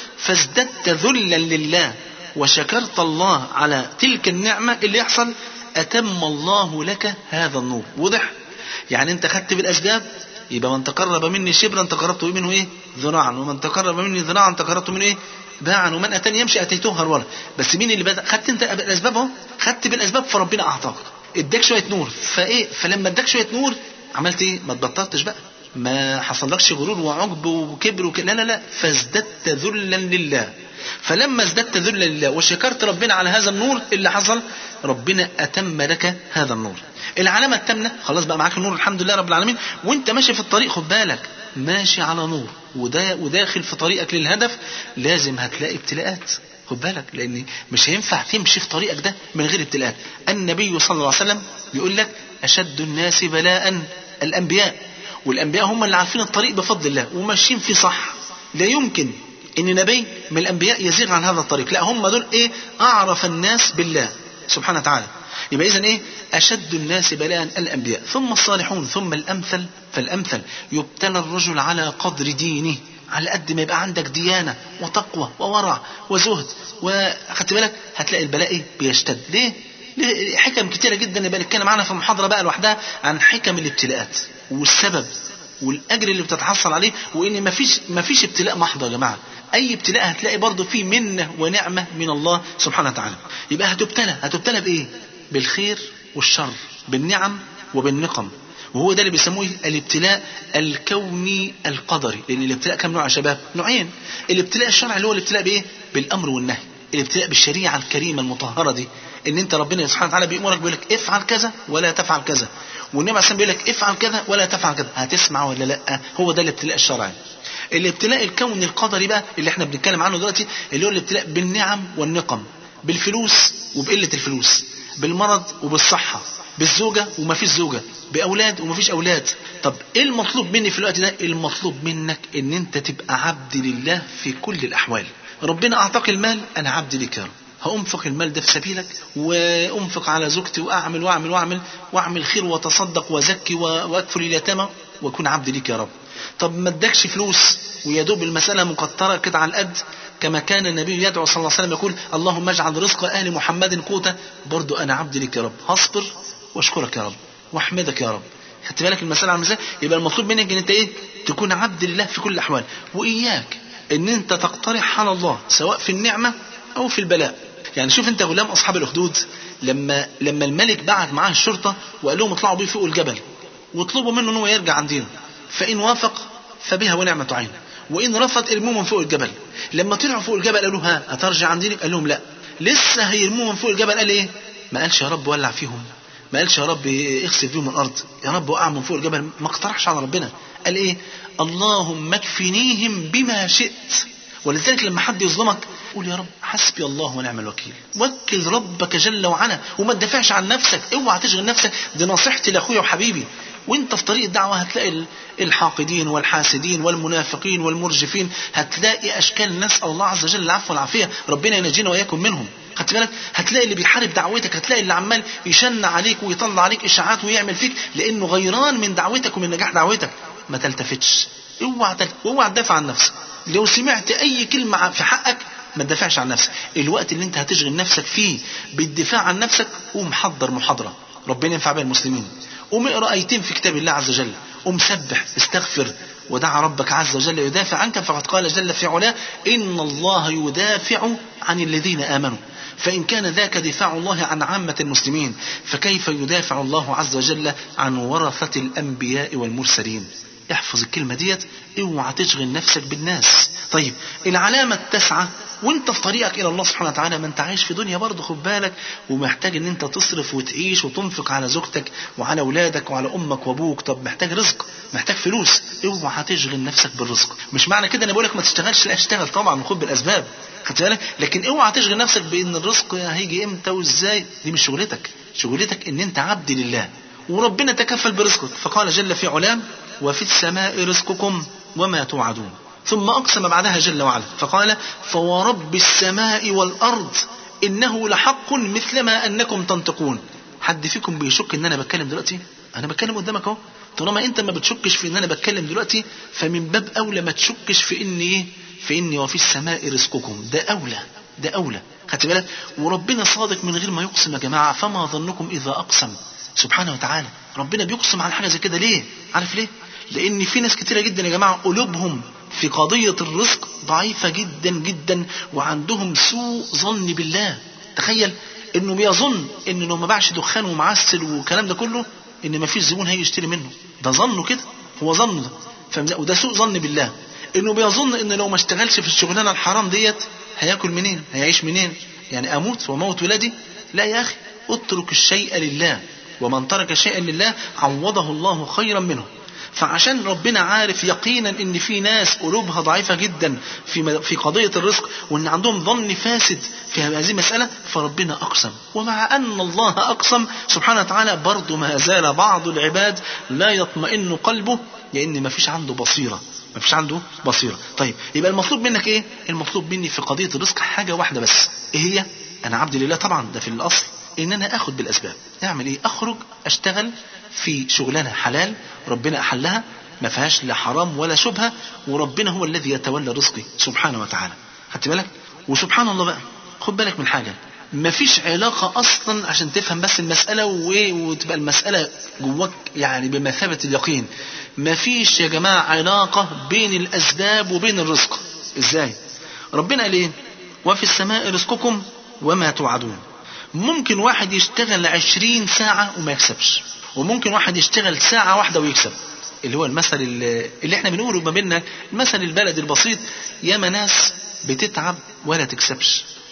فازددت ذلا لله وشكرت الله على تلك النعمه اللي يحصل اتم الله لك هذا النور وضح يعني انت خدت بالاسباب يبقى من تقرب مني شبرا تقربت منه ايه ذراعا ومن تقرب مني ذراعا تقربت منه ايه باعا ومن اتاني يمشي اتيته هرولا بس مين اللي بدا خدت انت بالاسباب اهو خدت بالاسباب فربنا اعطاك اداك شويه نور فايه فلما اداك شويه نور عملت ايه ما تبطلتش بقى ما حصلكش غرور وعجب وكبر وك... لا لا لا فازددت ذلا لله فلما ازددت ذلا لله وشكرت ربنا على هذا النور اللي حصل ربنا اتم لك هذا النور العلامه التامنه خلاص بقى معاك النور الحمد لله رب العالمين وانت ماشي في الطريق خد بالك ماشي على نور ودا وداخل في طريقك للهدف لازم هتلاقي ابتلاءات خد بالك لان مش هينفع تمشي في طريقك ده من غير ابتلاءات النبي صلى الله عليه وسلم بيقول لك اشد الناس بلاء الانبياء والانبياء هم اللي عارفين الطريق بفضل الله وماشيين فيه صح لا يمكن ان نبي من الانبياء يزيغ عن هذا الطريق لا هم دول ايه اعرف الناس بالله سبحانه وتعالى يبقى اذا ايه اشد الناس بلاء الانبياء ثم الصالحون ثم الامثل فالامثل يبتلى الرجل على قدر دينه على قد ما يبقى عندك ديانه وتقوى وورع وزهد وخدت بالك هتلاقي البلاء ايه بيشتد ليه ليه حكم كتيرة جدا يبقى نتكلم عنها في محاضرة بقى لوحدها عن حكم الابتلاءات والسبب والاجر اللي بتتحصل عليه وان مفيش مفيش ابتلاء محض يا جماعه اي ابتلاء هتلاقي برضه فيه منه ونعمه من الله سبحانه وتعالى يبقى هتبتلى هتبتلى بايه بالخير والشر بالنعم وبالنقم وهو ده اللي بيسموه الابتلاء الكوني القدري لان الابتلاء كم نوع يا شباب نوعين الابتلاء الشرعي اللي هو الابتلاء بايه بالامر والنهي الابتلاء بالشريعه الكريمه المطهره دي ان انت ربنا سبحانه وتعالى بيامرك بيقول لك افعل كذا ولا تفعل كذا والنبي عليه الصلاه بيقول لك افعل كذا ولا تفعل كذا هتسمع ولا لا هو ده الابتلاء الشرعي الابتلاء الكوني القدري بقى اللي احنا بنتكلم عنه دلوقتي اللي هو الابتلاء بالنعم والنقم بالفلوس وبقله الفلوس بالمرض وبالصحه بالزوجه ومفيش زوجه باولاد ومفيش اولاد طب ايه المطلوب مني في الوقت ده المطلوب منك ان انت تبقى عبد لله في كل الاحوال ربنا اعطاك المال انا عبد لك يا رب هأنفق المال ده في سبيلك وأنفق على زوجتي وأعمل وأعمل وأعمل وأعمل خير وأتصدق وأزكي وأكفل اليتامى وأكون عبد ليك يا رب طب ما ادكش فلوس ويا دوب المسألة مقطرة كده على القد كما كان النبي يدعو صلى الله عليه وسلم يقول اللهم اجعل رزق آل محمد قوتا برضو أنا عبد ليك يا رب هصبر واشكرك يا رب واحمدك يا رب خدت بالك المسألة عامله ازاي يبقى المطلوب منك ان انت ايه تكون عبد لله في كل الاحوال واياك ان انت تقترح على الله سواء في النعمة او في البلاء يعني شوف انت غلام اصحاب الاخدود لما لما الملك بعت معاه الشرطة وقال لهم اطلعوا بيه فوق الجبل واطلبوا منه ان هو يرجع عن دينه فان وافق فبها ونعمة عين وان رفض ارموه من فوق الجبل لما طلعوا فوق الجبل قالوا ها هترجع عن دينك قال لهم لا لسه هيرموه من فوق الجبل قال ايه ما قالش يا رب ولع فيهم ما قالش يا رب اخسف بيهم الارض يا رب وقع من فوق الجبل ما اقترحش على ربنا قال ايه اللهم اكفنيهم بما شئت ولذلك لما حد يظلمك قول يا رب حسبي الله ونعم الوكيل وكل ربك جل وعلا وما تدافعش عن نفسك اوعى تشغل نفسك دي نصيحتي لاخويا وحبيبي وانت في طريق الدعوة هتلاقي الحاقدين والحاسدين والمنافقين والمرجفين هتلاقي اشكال نسأل الله عز وجل العفو والعافية ربنا ينجينا واياكم منهم خدت بالك هتلاقي اللي بيحارب دعوتك هتلاقي اللي عمال يشن عليك ويطلع عليك اشاعات ويعمل فيك لانه غيران من دعوتك ومن نجاح دعوتك ما تلتفتش اوعى تل... اوعى تدافع عن نفسك لو سمعت اي كلمه في حقك ما تدافعش عن نفسك الوقت اللي انت هتشغل نفسك فيه بالدفاع عن نفسك قوم حضر محاضره ربنا ينفع بها المسلمين قوم اقرا ايتين في كتاب الله عز وجل قوم سبح استغفر ودع ربك عز وجل يدافع عنك فقد قال جل في علاه إن الله يدافع عن الذين آمنوا فإن كان ذاك دفاع الله عن عامة المسلمين فكيف يدافع الله عز وجل عن ورثة الأنبياء والمرسلين احفظ الكلمة ديت اوعى تشغل نفسك بالناس طيب العلامة التاسعة وانت في طريقك الى الله سبحانه وتعالى ما انت عايش في دنيا برضه خد بالك ومحتاج ان انت تصرف وتعيش وتنفق على زوجتك وعلى اولادك وعلى امك وابوك طب محتاج رزق محتاج فلوس اوعى تشغل نفسك بالرزق مش معنى كده انا بقول لك ما تشتغلش لا اشتغل طبعا وخد بالاسباب خدت بالك لكن اوعى تشغل نفسك بان الرزق هيجي امتى وازاي دي مش شغلتك شغلتك ان انت عبد لله وربنا تكفل برزقك فقال جل في علام وفي السماء رزقكم وما توعدون ثم أقسم بعدها جل وعلا فقال فورب السماء والأرض إنه لحق مثلما أنكم تنطقون حد فيكم بيشك إن أنا بتكلم دلوقتي أنا بتكلم قدامك أهو طالما أنت ما بتشكش في إن أنا بتكلم دلوقتي فمن باب أولى ما تشكش في إن إيه في إني وفي السماء رزقكم ده أولى ده أولى خدت بالك وربنا صادق من غير ما يقسم يا جماعة فما ظنكم إذا أقسم سبحانه وتعالى ربنا بيقسم على حاجة زي كده ليه عارف ليه لأن في ناس كتيرة جدا يا جماعة قلوبهم في قضية الرزق ضعيفة جدا جدا وعندهم سوء ظن بالله تخيل انه بيظن ان لو ما باعش دخان ومعسل والكلام ده كله ان ما فيش زبون هيجي يشتري منه ده ظنه كده هو ظنه ده فاهم وده سوء ظن بالله انه بيظن ان لو ما اشتغلش في الشغلانه الحرام ديت هياكل منين هيعيش منين يعني اموت واموت ولادي لا يا اخي اترك الشيء لله ومن ترك شيئا لله عوضه الله خيرا منه فعشان ربنا عارف يقينا ان في ناس قلوبها ضعيفه جدا في في قضيه الرزق وان عندهم ظن فاسد في هذه المساله فربنا اقسم ومع ان الله اقسم سبحانه وتعالى برضه ما زال بعض العباد لا يطمئن قلبه لان ما فيش عنده بصيره ما فيش عنده بصيره طيب يبقى المطلوب منك ايه المطلوب مني في قضيه الرزق حاجه واحده بس ايه هي انا عبد لله طبعا ده في الاصل ان انا اخد بالاسباب اعمل ايه اخرج اشتغل في شغلانه حلال ربنا احلها ما فيهاش لا حرام ولا شبهه وربنا هو الذي يتولى رزقي سبحانه وتعالى خدت بالك وسبحان الله بقى خد بالك من حاجه ما فيش علاقة أصلا عشان تفهم بس المسألة وتبقى المسألة جواك يعني بمثابة اليقين ما فيش يا جماعة علاقة بين الأسباب وبين الرزق إزاي ربنا قال إيه وفي السماء رزقكم وما توعدون ممكن واحد يشتغل عشرين ساعة وما يكسبش وممكن واحد يشتغل ساعة واحدة ويكسب اللي هو المثل اللي احنا بنقوله ما بيننا المثل البلد البسيط ياما ناس بتتعب ولا تكسبش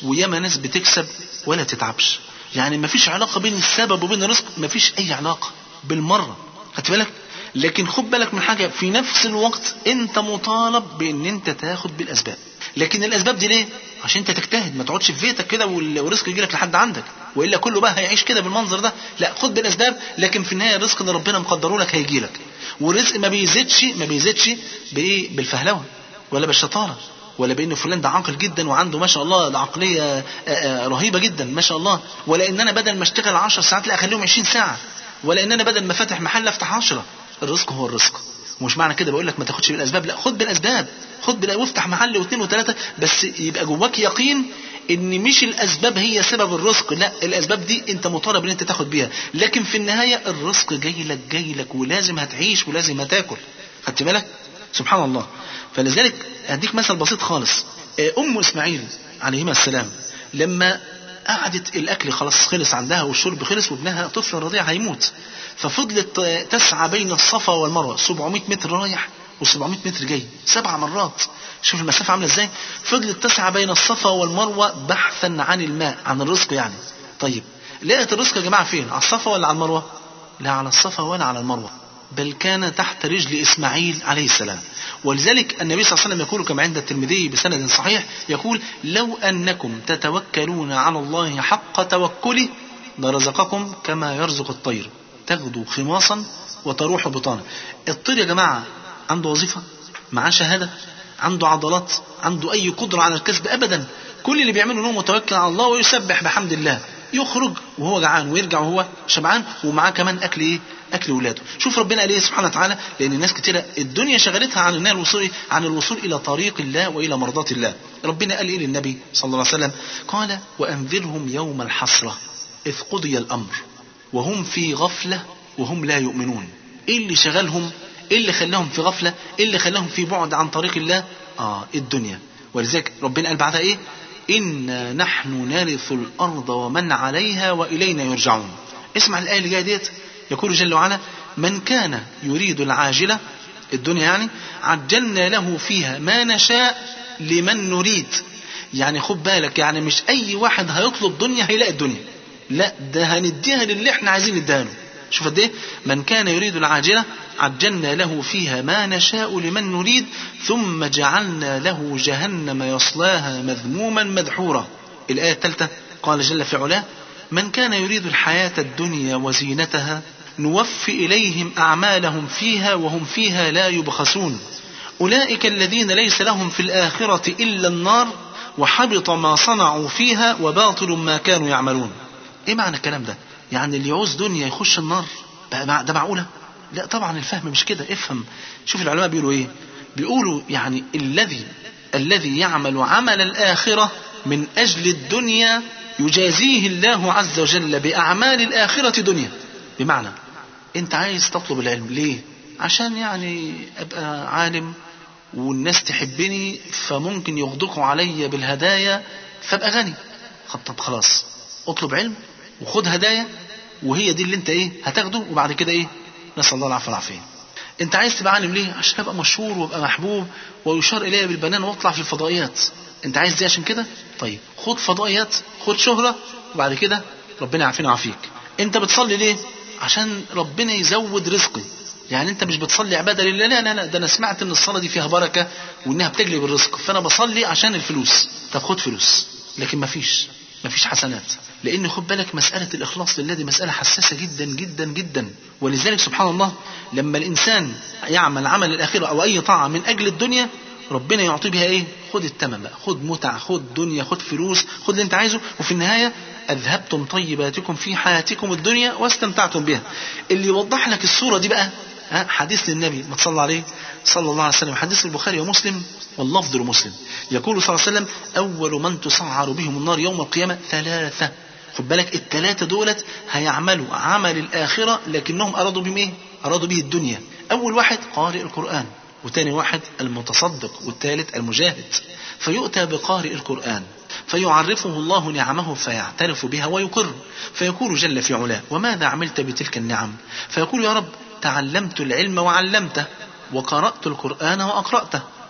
وياما ناس بتكسب ولا تتعبش يعني مفيش علاقة بين السبب وبين الرزق مفيش أي علاقة بالمرة خدت بالك لكن خد بالك من حاجة في نفس الوقت انت مطالب بان انت تاخد بالاسباب لكن الاسباب دي ليه عشان انت تجتهد ما تقعدش في بيتك كده وال- والرزق يجي لك لحد عندك والا كله بقى هيعيش كده بالمنظر ده لا خد بالاسباب لكن في النهايه الرزق اللي ربنا مقدره لك هيجي لك والرزق ما بيزيدش ما بيزيدش بايه بالفهلوه ولا بالشطاره ولا بان فلان ده عاقل جدا وعنده ما شاء الله ده عقليه آه، آه، رهيبه جدا ما شاء الله ولا ان انا بدل ما اشتغل 10 ساعات لا اخليهم 20 ساعه ولا ان انا بدل ما فاتح محل افتح 10 الرزق هو الرزق ومش معنى كده بقول لك ما تاخدش بالاسباب لا خد بالاسباب خد بلا وافتح محل واثنين وثلاثه بس يبقى جواك يقين ان مش الاسباب هي سبب الرزق لا الاسباب دي انت مطالب ان انت تاخد بيها لكن في النهايه الرزق جاي لك جاي لك ولازم هتعيش ولازم هتاكل خدت بالك سبحان الله فلذلك اديك مثل بسيط خالص آه، ام اسماعيل عليهما السلام لما قعدت الاكل خلاص خلص عندها والشرب خلص وابنها طفل رضيع هيموت ففضلت آه، تسعى بين الصفا والمروه 700 متر رايح و700 متر جاي سبع مرات شوف المسافه عامله ازاي فضلت تسعى بين الصفا والمروه بحثا عن الماء عن الرزق يعني طيب لقت الرزق يا جماعه فين على الصفا ولا على المروه لا على الصفا ولا على المروه بل كان تحت رجل اسماعيل عليه السلام ولذلك النبي صلى الله عليه وسلم يقول كما عند الترمذي بسند صحيح يقول لو انكم تتوكلون على الله حق توكله لرزقكم كما يرزق الطير تغدو خماصا وتروح بطانا الطير يا جماعه عنده وظيفه معاه شهاده عنده عضلات عنده اي قدره على الكسب ابدا كل اللي بيعمله انه متوكل على الله ويسبح بحمد الله يخرج وهو جعان ويرجع وهو شبعان ومعاه كمان اكل ايه اكل ولاده شوف ربنا قال ايه سبحانه وتعالى لان الناس كتيره الدنيا شغلتها عن انها الوصول عن الوصول الى طريق الله والى مرضات الله ربنا قال ايه للنبي صلى الله عليه وسلم قال وانذرهم يوم الحسره اذ قضي الامر وهم في غفله وهم لا يؤمنون ايه اللي شغلهم ايه اللي خلاهم في غفله ايه اللي خلاهم في بعد عن طريق الله اه الدنيا ولذلك ربنا قال بعدها ايه إنا نحن نرث الأرض ومن عليها وإلينا يرجعون اسمع الآية اللي جاية ديت يقول جل وعلا من كان يريد العاجلة الدنيا يعني عجلنا له فيها ما نشاء لمن نريد يعني خد بالك يعني مش أي واحد هيطلب دنيا هيلاقي الدنيا لا ده هنديها للي احنا عايزين نديها له شوف قد ايه من كان يريد العاجله عجلنا له فيها ما نشاء لمن نريد ثم جعلنا له جهنم يصلاها مذموما مدحورا الايه الثالثه قال جل في علاه من كان يريد الحياه الدنيا وزينتها نوفي اليهم اعمالهم فيها وهم فيها لا يبخسون اولئك الذين ليس لهم في الاخره الا النار وحبط ما صنعوا فيها وباطل ما كانوا يعملون ايه معنى الكلام ده يعني اللي يعوز دنيا يخش النار بقى مع- ده معقوله لا طبعا الفهم مش كده افهم شوف العلماء بيقولوا ايه بيقولوا يعني الذي الذي يعمل عمل الاخره من اجل الدنيا يجازيه الله عز وجل باعمال الاخره دنيا بمعنى انت عايز تطلب العلم ليه عشان يعني ابقى عالم والناس تحبني فممكن يغدقوا علي بالهدايا فابقى غني خد- طب خلاص اطلب علم وخد هدايا وهي دي اللي انت ايه هتاخده وبعد كده ايه نسال الله العفو والعافيه انت عايز تبقى عالم ليه عشان ابقى مشهور وابقى محبوب ويشار الي بالبنان واطلع في الفضائيات انت عايز دي عشان كده طيب خد فضائيات خد شهره وبعد كده ربنا يعافينا ويعافيك انت بتصلي ليه عشان ربنا يزود رزقي يعني انت مش بتصلي عباده لله لا لا لا ده انا سمعت ان الصلاه دي فيها بركه وانها بتجلب الرزق فانا بصلي عشان الفلوس طب خد فلوس لكن مفيش مفيش حسنات لان خد بالك مساله الاخلاص لله دي مساله حساسه جدا جدا جدا ولذلك سبحان الله لما الانسان يعمل عمل الاخره او اي طاعه من اجل الدنيا ربنا يعطيه بها ايه خد التمن بقى خد متع خد دنيا خد فلوس خد اللي انت عايزه وفي النهايه اذهبتم طيباتكم في حياتكم الدنيا واستمتعتم بها اللي يوضح لك الصوره دي بقى ها حديث للنبي ما تصلى عليه صلى الله عليه وسلم حديث البخاري ومسلم واللفظ لمسلم يقول صلى الله عليه وسلم اول من تسعر بهم النار يوم القيامه ثلاثه خد بالك الثلاثه دولت هيعملوا عمل الاخره لكنهم ارادوا بهم ايه ارادوا به الدنيا اول واحد قارئ القران وتاني واحد المتصدق والثالث المجاهد فيؤتى بقارئ القرآن فيعرفه الله نعمه فيعترف بها ويقر فيقول جل في علاه وماذا عملت بتلك النعم فيقول يا رب تعلمت العلم وعلمته وقرأت القرآن وأقرأته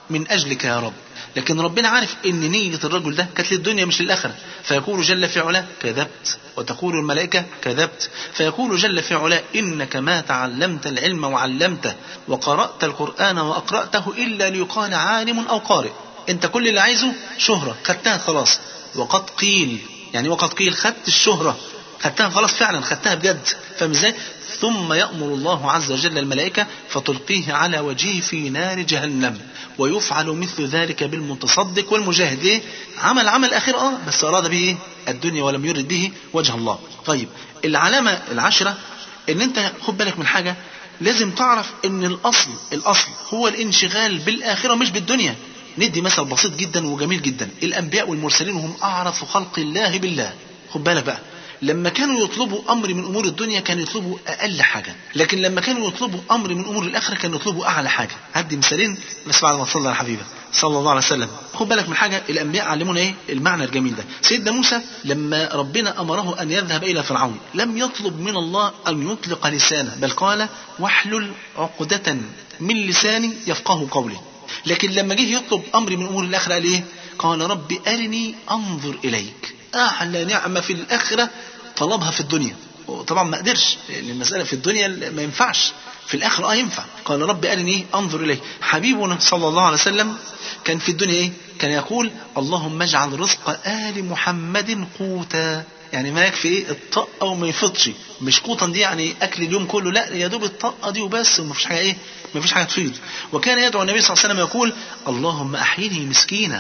من أجلك يا رب لكن ربنا عارف ان نية الرجل ده كانت للدنيا مش للآخرة فيقول جل في علاه كذبت وتقول الملائكة كذبت فيقول جل في علاه إنك ما تعلمت العلم وعلمته وقرأت القرآن وأقرأته إلا ليقال عالم أو قارئ انت كل اللي عايزه شهرة خدتها خلاص وقد قيل يعني وقد قيل خدت الشهرة خدتها خلاص فعلا خدتها بجد فاهم ازاي ثم يأمر الله عز وجل الملائكة فتلقيه على وجهه في نار جهنم ويفعل مثل ذلك بالمتصدق والمجاهد ليه عمل عمل آخر اه بس أراد به إيه؟ الدنيا ولم يرد به وجه الله طيب العلامة العشرة ان انت خد بالك من حاجة لازم تعرف ان الاصل الاصل هو الانشغال بالاخرة مش بالدنيا ندي مثل بسيط جدا وجميل جدا الانبياء والمرسلين هم اعرف خلق الله بالله خد بالك بقى لما كانوا يطلبوا امر من امور الدنيا كانوا يطلبوا اقل حاجه لكن لما كانوا يطلبوا امر من امور الاخره كانوا يطلبوا اعلى حاجه هدي مثالين بس بعد ما تصلي على حبيبك صلى الله عليه وسلم خد بالك من حاجه الانبياء علمونا ايه المعنى الجميل ده سيدنا موسى لما ربنا امره ان يذهب الى فرعون لم يطلب من الله ان يطلق لسانه بل قال واحلل عقده من لساني يفقه قولي لكن لما جه يطلب امر من امور الاخره قال ايه قال رب ارني انظر اليك اعلى نعمه في الاخره طلبها في الدنيا طبعا ما قدرش لان المساله في الدنيا ما ينفعش في الاخره اه ينفع قال رب ارني انظر اليه حبيبنا صلى الله عليه وسلم كان في الدنيا ايه كان يقول اللهم اجعل رزق ال محمد قوتا يعني ما يكفي ايه الطاقه وما يفضش مش قوتا دي يعني اكل اليوم كله لا يا دوب الطاقه دي وبس وما فيش حاجه ايه ما فيش حاجه تفيض وكان يدعو النبي صلى الله عليه وسلم يقول اللهم احيني مسكينا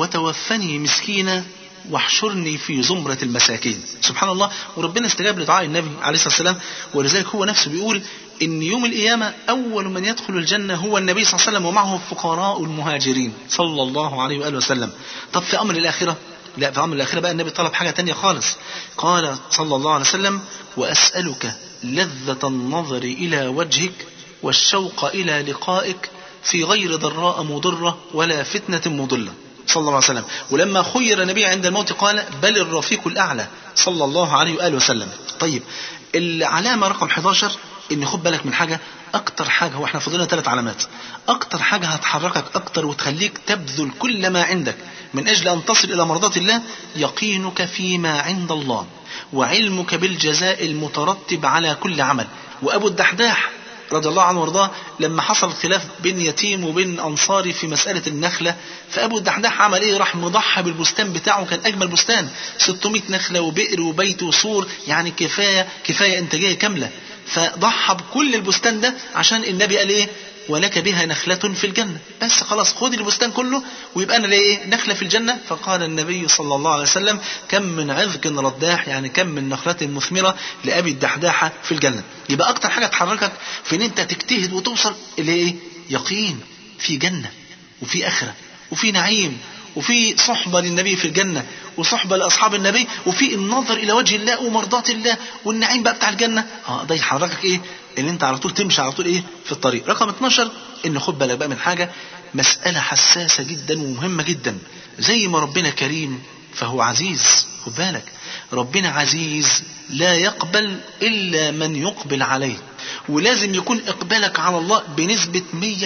وتوفني مسكينا واحشرني في زمرة المساكين سبحان الله وربنا استجاب لدعاء النبي عليه الصلاة والسلام ولذلك هو نفسه بيقول إن يوم القيامة أول من يدخل الجنة هو النبي صلى الله عليه وسلم ومعه فقراء المهاجرين صلى الله عليه وآله وسلم طب في أمر الآخرة لا في أمر الآخرة بقى النبي طلب حاجة تانية خالص قال صلى الله عليه وسلم وأسألك لذة النظر إلى وجهك والشوق إلى لقائك في غير ضراء مضرة ولا فتنة مضلة صلى الله عليه وسلم ولما خير النبي عند الموت قال بل الرفيق الأعلى صلى الله عليه وآله وسلم طيب العلامة رقم 11 ان خد بالك من حاجة اكتر حاجة هو احنا فاضلنا ثلاث علامات اكتر حاجة هتحركك اكتر وتخليك تبذل كل ما عندك من اجل ان تصل الى مرضات الله يقينك فيما عند الله وعلمك بالجزاء المترتب على كل عمل وابو الدحداح رضي الله عنه وارضاه لما حصل خلاف بين يتيم وبين انصاري في مساله النخله فابو الدحداح عمل ايه راح مضحى بالبستان بتاعه كان اجمل بستان 600 نخله وبئر وبيت وسور يعني كفايه كفايه انتاجيه كامله فضحى بكل البستان ده عشان النبي قال ايه ولك بها نخلة في الجنة بس خلاص خد البستان كله ويبقى أنا ايه نخلة في الجنة فقال النبي صلى الله عليه وسلم كم من عذق رداح يعني كم من نخلة مثمرة لأبي الدحداحة في الجنة يبقى أكتر حاجة تحركك في إن أنت تجتهد وتوصل إلى إيه يقين في جنة وفي آخرة وفي نعيم وفي صحبة للنبي في الجنة وصحبة لأصحاب النبي وفي النظر إلى وجه الله ومرضاة الله والنعيم بقى بتاع الجنة اه ده يحركك إيه ان انت على طول تمشي على طول ايه في الطريق رقم 12 ان خد بالك بقى من حاجه مساله حساسه جدا ومهمه جدا زي ما ربنا كريم فهو عزيز خد بالك ربنا عزيز لا يقبل الا من يقبل عليه ولازم يكون اقبالك على الله بنسبه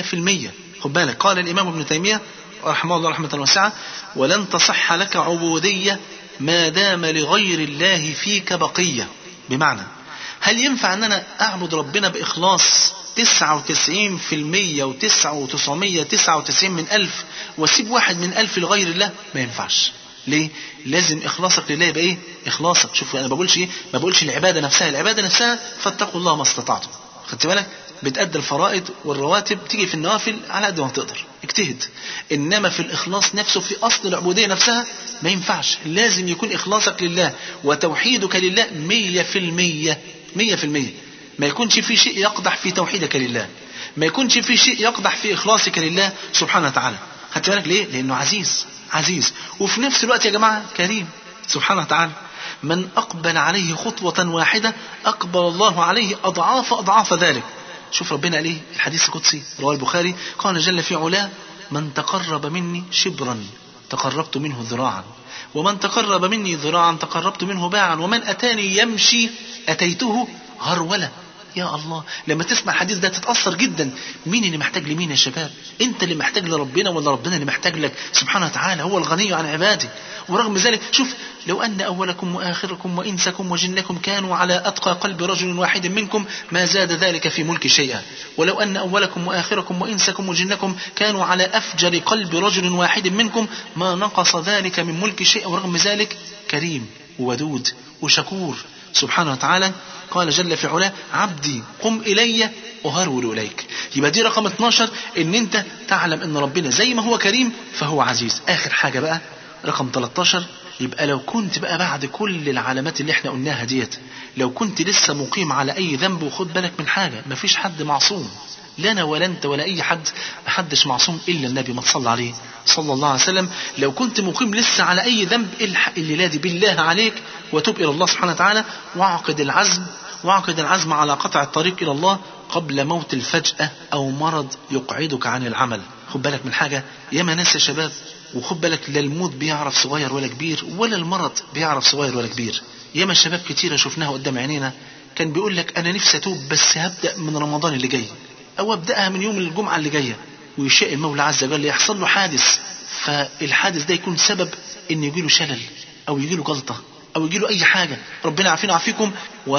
100% خد بالك قال الامام ابن تيميه رحمه الله رحمه واسعه ولن تصح لك عبوديه ما دام لغير الله فيك بقيه بمعنى هل ينفع ان انا اعبد ربنا باخلاص 99% و999 من ألف واسيب واحد من ألف لغير الله ما ينفعش ليه لازم اخلاصك لله يبقى ايه اخلاصك شوف انا بقولش ايه ما بقولش العباده نفسها العباده نفسها فاتقوا الله ما استطعتم خدت بالك بتأدي الفرائض والرواتب تيجي في النوافل على قد ما تقدر اجتهد انما في الاخلاص نفسه في اصل العبوديه نفسها ما ينفعش لازم يكون اخلاصك لله وتوحيدك لله مية في المية مية في المية ما يكونش في شيء يقدح في توحيدك لله ما يكونش في شيء يقدح في إخلاصك لله سبحانه وتعالى خدت بالك ليه لأنه عزيز عزيز وفي نفس الوقت يا جماعة كريم سبحانه وتعالى من أقبل عليه خطوة واحدة أقبل الله عليه أضعاف أضعاف ذلك شوف ربنا قال ايه الحديث القدسي رواه البخاري قال جل في علاه من تقرب مني شبرا تقربت منه ذراعا ومن تقرب مني ذراعا تقربت منه باعا ومن أتاني يمشي أتيته هرولة يا الله لما تسمع الحديث ده تتأثر جدا مين اللي محتاج لمين يا شباب انت اللي محتاج لربنا ولا ربنا اللي محتاج لك سبحانه وتعالى هو الغني عن عباده ورغم ذلك شوف لو أن أولكم وآخركم وإنسكم وجنكم كانوا على أتقى قلب رجل واحد منكم ما زاد ذلك في ملك شيئا ولو أن أولكم وآخركم وإنسكم وجنكم كانوا على أفجر قلب رجل واحد منكم ما نقص ذلك من ملك شيئا ورغم ذلك كريم وودود وشكور سبحانه وتعالى قال جل في علاه عبدي قم إلي أهرول إليك يبقى دي رقم 12 ان انت تعلم ان ربنا زي ما هو كريم فهو عزيز اخر حاجة بقى رقم 13 يبقى لو كنت بقى بعد كل العلامات اللي احنا قلناها ديت لو كنت لسه مقيم على اي ذنب وخد بالك من حاجة مفيش حد معصوم لا انا ولا انت ولا اي حد محدش معصوم الا النبي ما تصلى عليه صلى الله عليه وسلم لو كنت مقيم لسه على اي ذنب الحق الليله دي بالله عليك وتوب الى الله سبحانه وتعالى واعقد العزم واعقد العزم على قطع الطريق الى الله قبل موت الفجأة او مرض يقعدك عن العمل خد بالك من حاجة ياما ناس يا شباب وخد بالك لا الموت بيعرف صغير ولا كبير ولا المرض بيعرف صغير ولا كبير ياما شباب كتيرة شفناها قدام عينينا كان بيقول لك انا نفسي اتوب بس هبدأ من رمضان اللي جاي او ابدأها من يوم الجمعة اللي جاية ويشاء المولى عز وجل يحصل له حادث فالحادث ده يكون سبب ان يجيله شلل او يجيله جلطة او يجيله اي حاجة ربنا يعافينا ويعافيكم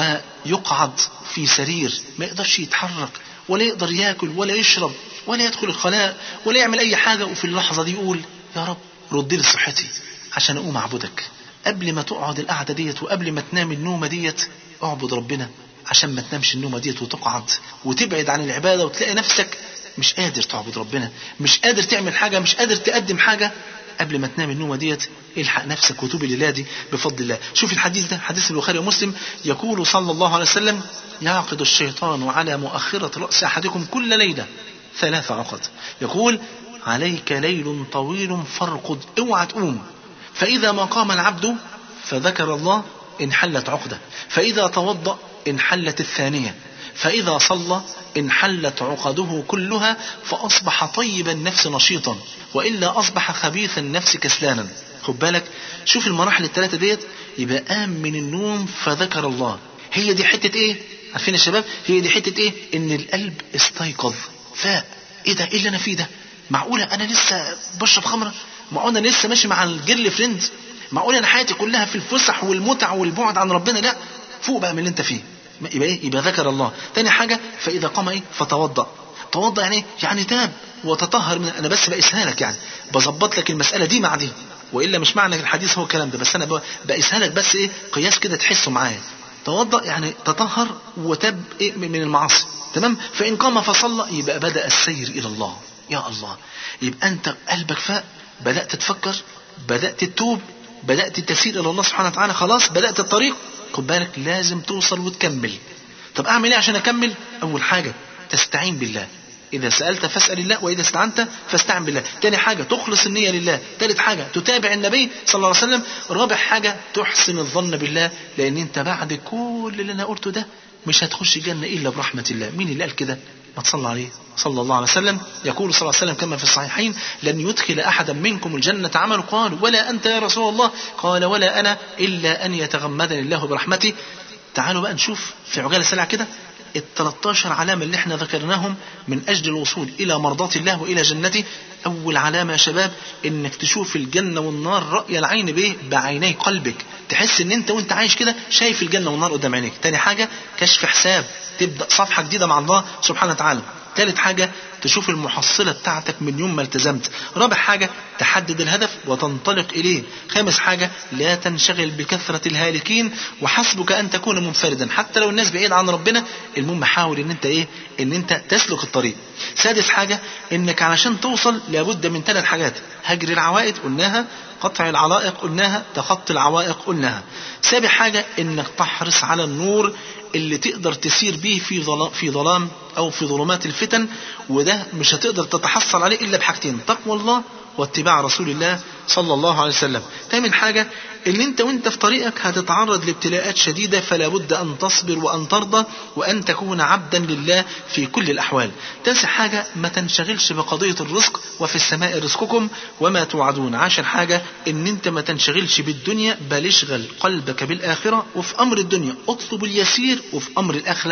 ويقعد في سرير ما يقدرش يتحرك ولا يقدر ياكل ولا يشرب ولا يدخل الخلاء ولا يعمل اي حاجة وفي اللحظة دي يقول يا رب رد لي صحتي عشان اقوم اعبدك قبل ما تقعد القعدة ديت وقبل ما تنام النومة ديت اعبد ربنا عشان ما تنامش النومة ديت وتقعد وتبعد عن العبادة وتلاقي نفسك مش قادر تعبد ربنا مش قادر تعمل حاجة مش قادر تقدم حاجة قبل ما تنام النومة ديت الحق نفسك وتوب لله دي بفضل الله شوف الحديث ده حديث البخاري ومسلم يقول صلى الله عليه وسلم يعقد الشيطان على مؤخرة رأس أحدكم كل ليلة ثلاث عقد يقول عليك ليل طويل فارقد اوعى تقوم فإذا ما قام العبد فذكر الله انحلت عقدة فإذا توضأ انحلت الثانية فإذا صلى انحلت عقده كلها فأصبح طيب النفس نشيطا وإلا أصبح خبيث النفس كسلانا خد بالك شوف المراحل الثلاثة ديت يبقى قام من النوم فذكر الله هي دي حتة ايه عارفين يا شباب هي دي حتة ايه ان القلب استيقظ فاق ايه ده ايه اللي انا فيه ده معقولة انا لسه بشرب خمرة معقولة انا لسه ماشي مع الجيرل فريند معقولة انا حياتي كلها في الفسح والمتع والبعد عن ربنا لا فوق بقى من اللي انت فيه يبقى ايه يبقى ذكر الله تاني حاجة فاذا قام ايه فتوضأ توضأ يعني ايه يعني تاب وتطهر من انا بس بقيسها لك يعني بظبط لك المسألة دي مع دي والا مش معنى الحديث هو الكلام ده بس انا بقيسها لك بس ايه قياس كده تحسه معايا توضأ يعني تطهر وتاب إيه من المعاصي تمام فإن قام فصلى يبقى بدأ السير إلى الله يا الله يبقى أنت قلبك فاق بدأت تفكر بدأت تتوب بدأت تسير إلى الله سبحانه وتعالى خلاص بدأت الطريق خد بالك لازم توصل وتكمل طب أعمل إيه عشان أكمل أول حاجة تستعين بالله إذا سألت فاسأل الله وإذا استعنت فاستعن بالله تاني حاجة تخلص النية لله تالت حاجة تتابع النبي صلى الله عليه وسلم رابع حاجة تحسن الظن بالله لأن أنت بعد كل اللي أنا قلته ده مش هتخش الجنة إلا برحمة الله مين اللي قال كده ما تصلى عليه صلى الله عليه وسلم يقول صلى الله عليه وسلم كما في الصحيحين لن يدخل أحدا منكم الجنة عمل قالوا ولا أنت يا رسول الله قال ولا أنا إلا أن يتغمدني الله برحمته تعالوا بقى نشوف في عجالة سريعة كده ال 13 علامة اللي احنا ذكرناهم من أجل الوصول إلى مرضاة الله وإلى جنته أول علامة يا شباب إنك تشوف الجنة والنار رأي العين بإيه؟ بعيني قلبك تحس إن أنت وأنت عايش كده شايف الجنة والنار قدام عينيك تاني حاجة كشف حساب تبدأ صفحة جديدة مع الله سبحانه وتعالى ثالث حاجة تشوف المحصلة بتاعتك من يوم ما التزمت رابع حاجة تحدد الهدف وتنطلق إليه خامس حاجة لا تنشغل بكثرة الهالكين وحسبك أن تكون منفردا حتى لو الناس بعيد عن ربنا المهم حاول ان انت ايه ان انت تسلك الطريق سادس حاجة انك علشان توصل لابد من ثلاث حاجات هجر العوائد قلناها قطع العلائق قلناها تخطي العوائق قلناها سابع حاجة انك تحرص على النور اللي تقدر تسير به في ظلام في ظلام او في ظلمات الفتن وده مش هتقدر تتحصل عليه الا بحاجتين تقوى الله واتباع رسول الله صلى الله عليه وسلم تامن حاجة ان انت وانت في طريقك هتتعرض لابتلاءات شديدة فلا بد ان تصبر وان ترضى وان تكون عبدا لله في كل الاحوال تاسع حاجة ما تنشغلش بقضية الرزق وفي السماء رزقكم وما توعدون عاشر حاجة ان انت ما تنشغلش بالدنيا بل اشغل قلبك بالاخرة وفي امر الدنيا اطلب اليسير وفي امر الاخرة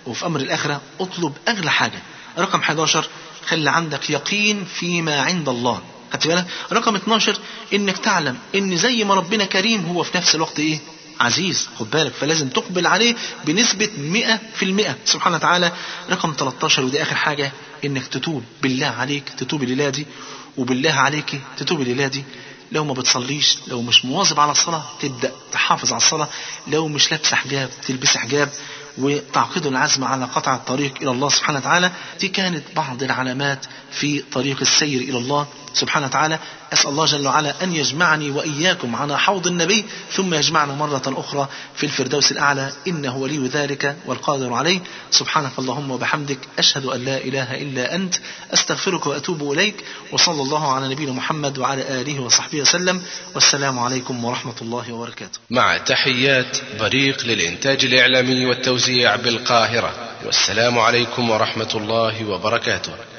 وفي أمر الآخرة اطلب أغلى حاجة رقم 11 خلي عندك يقين فيما عند الله خدت بالك رقم 12 انك تعلم ان زي ما ربنا كريم هو في نفس الوقت ايه عزيز خد بالك فلازم تقبل عليه بنسبة 100% سبحانه وتعالى رقم 13 ودي آخر حاجة إنك تتوب بالله عليك تتوب الليلة دي وبالله عليك تتوب الليلة دي لو ما بتصليش لو مش مواظب على الصلاة تبدأ تحافظ على الصلاة لو مش لابسة حجاب تلبس حجاب وتعقد العزم على قطع الطريق إلى الله سبحانه وتعالى دي كانت بعض العلامات في طريق السير إلى الله سبحانه وتعالى أسأل الله جل وعلا أن يجمعني وإياكم على حوض النبي ثم يجمعنا مرة أخرى في الفردوس الأعلى إنه ولي ذلك والقادر عليه سبحانك اللهم وبحمدك أشهد أن لا إله إلا أنت أستغفرك وأتوب إليك وصلى الله على نبينا محمد وعلى آله وصحبه وسلم والسلام عليكم ورحمة الله وبركاته مع تحيات بريق للإنتاج الإعلامي والتوزيع بالقاهرة والسلام عليكم ورحمة الله وبركاته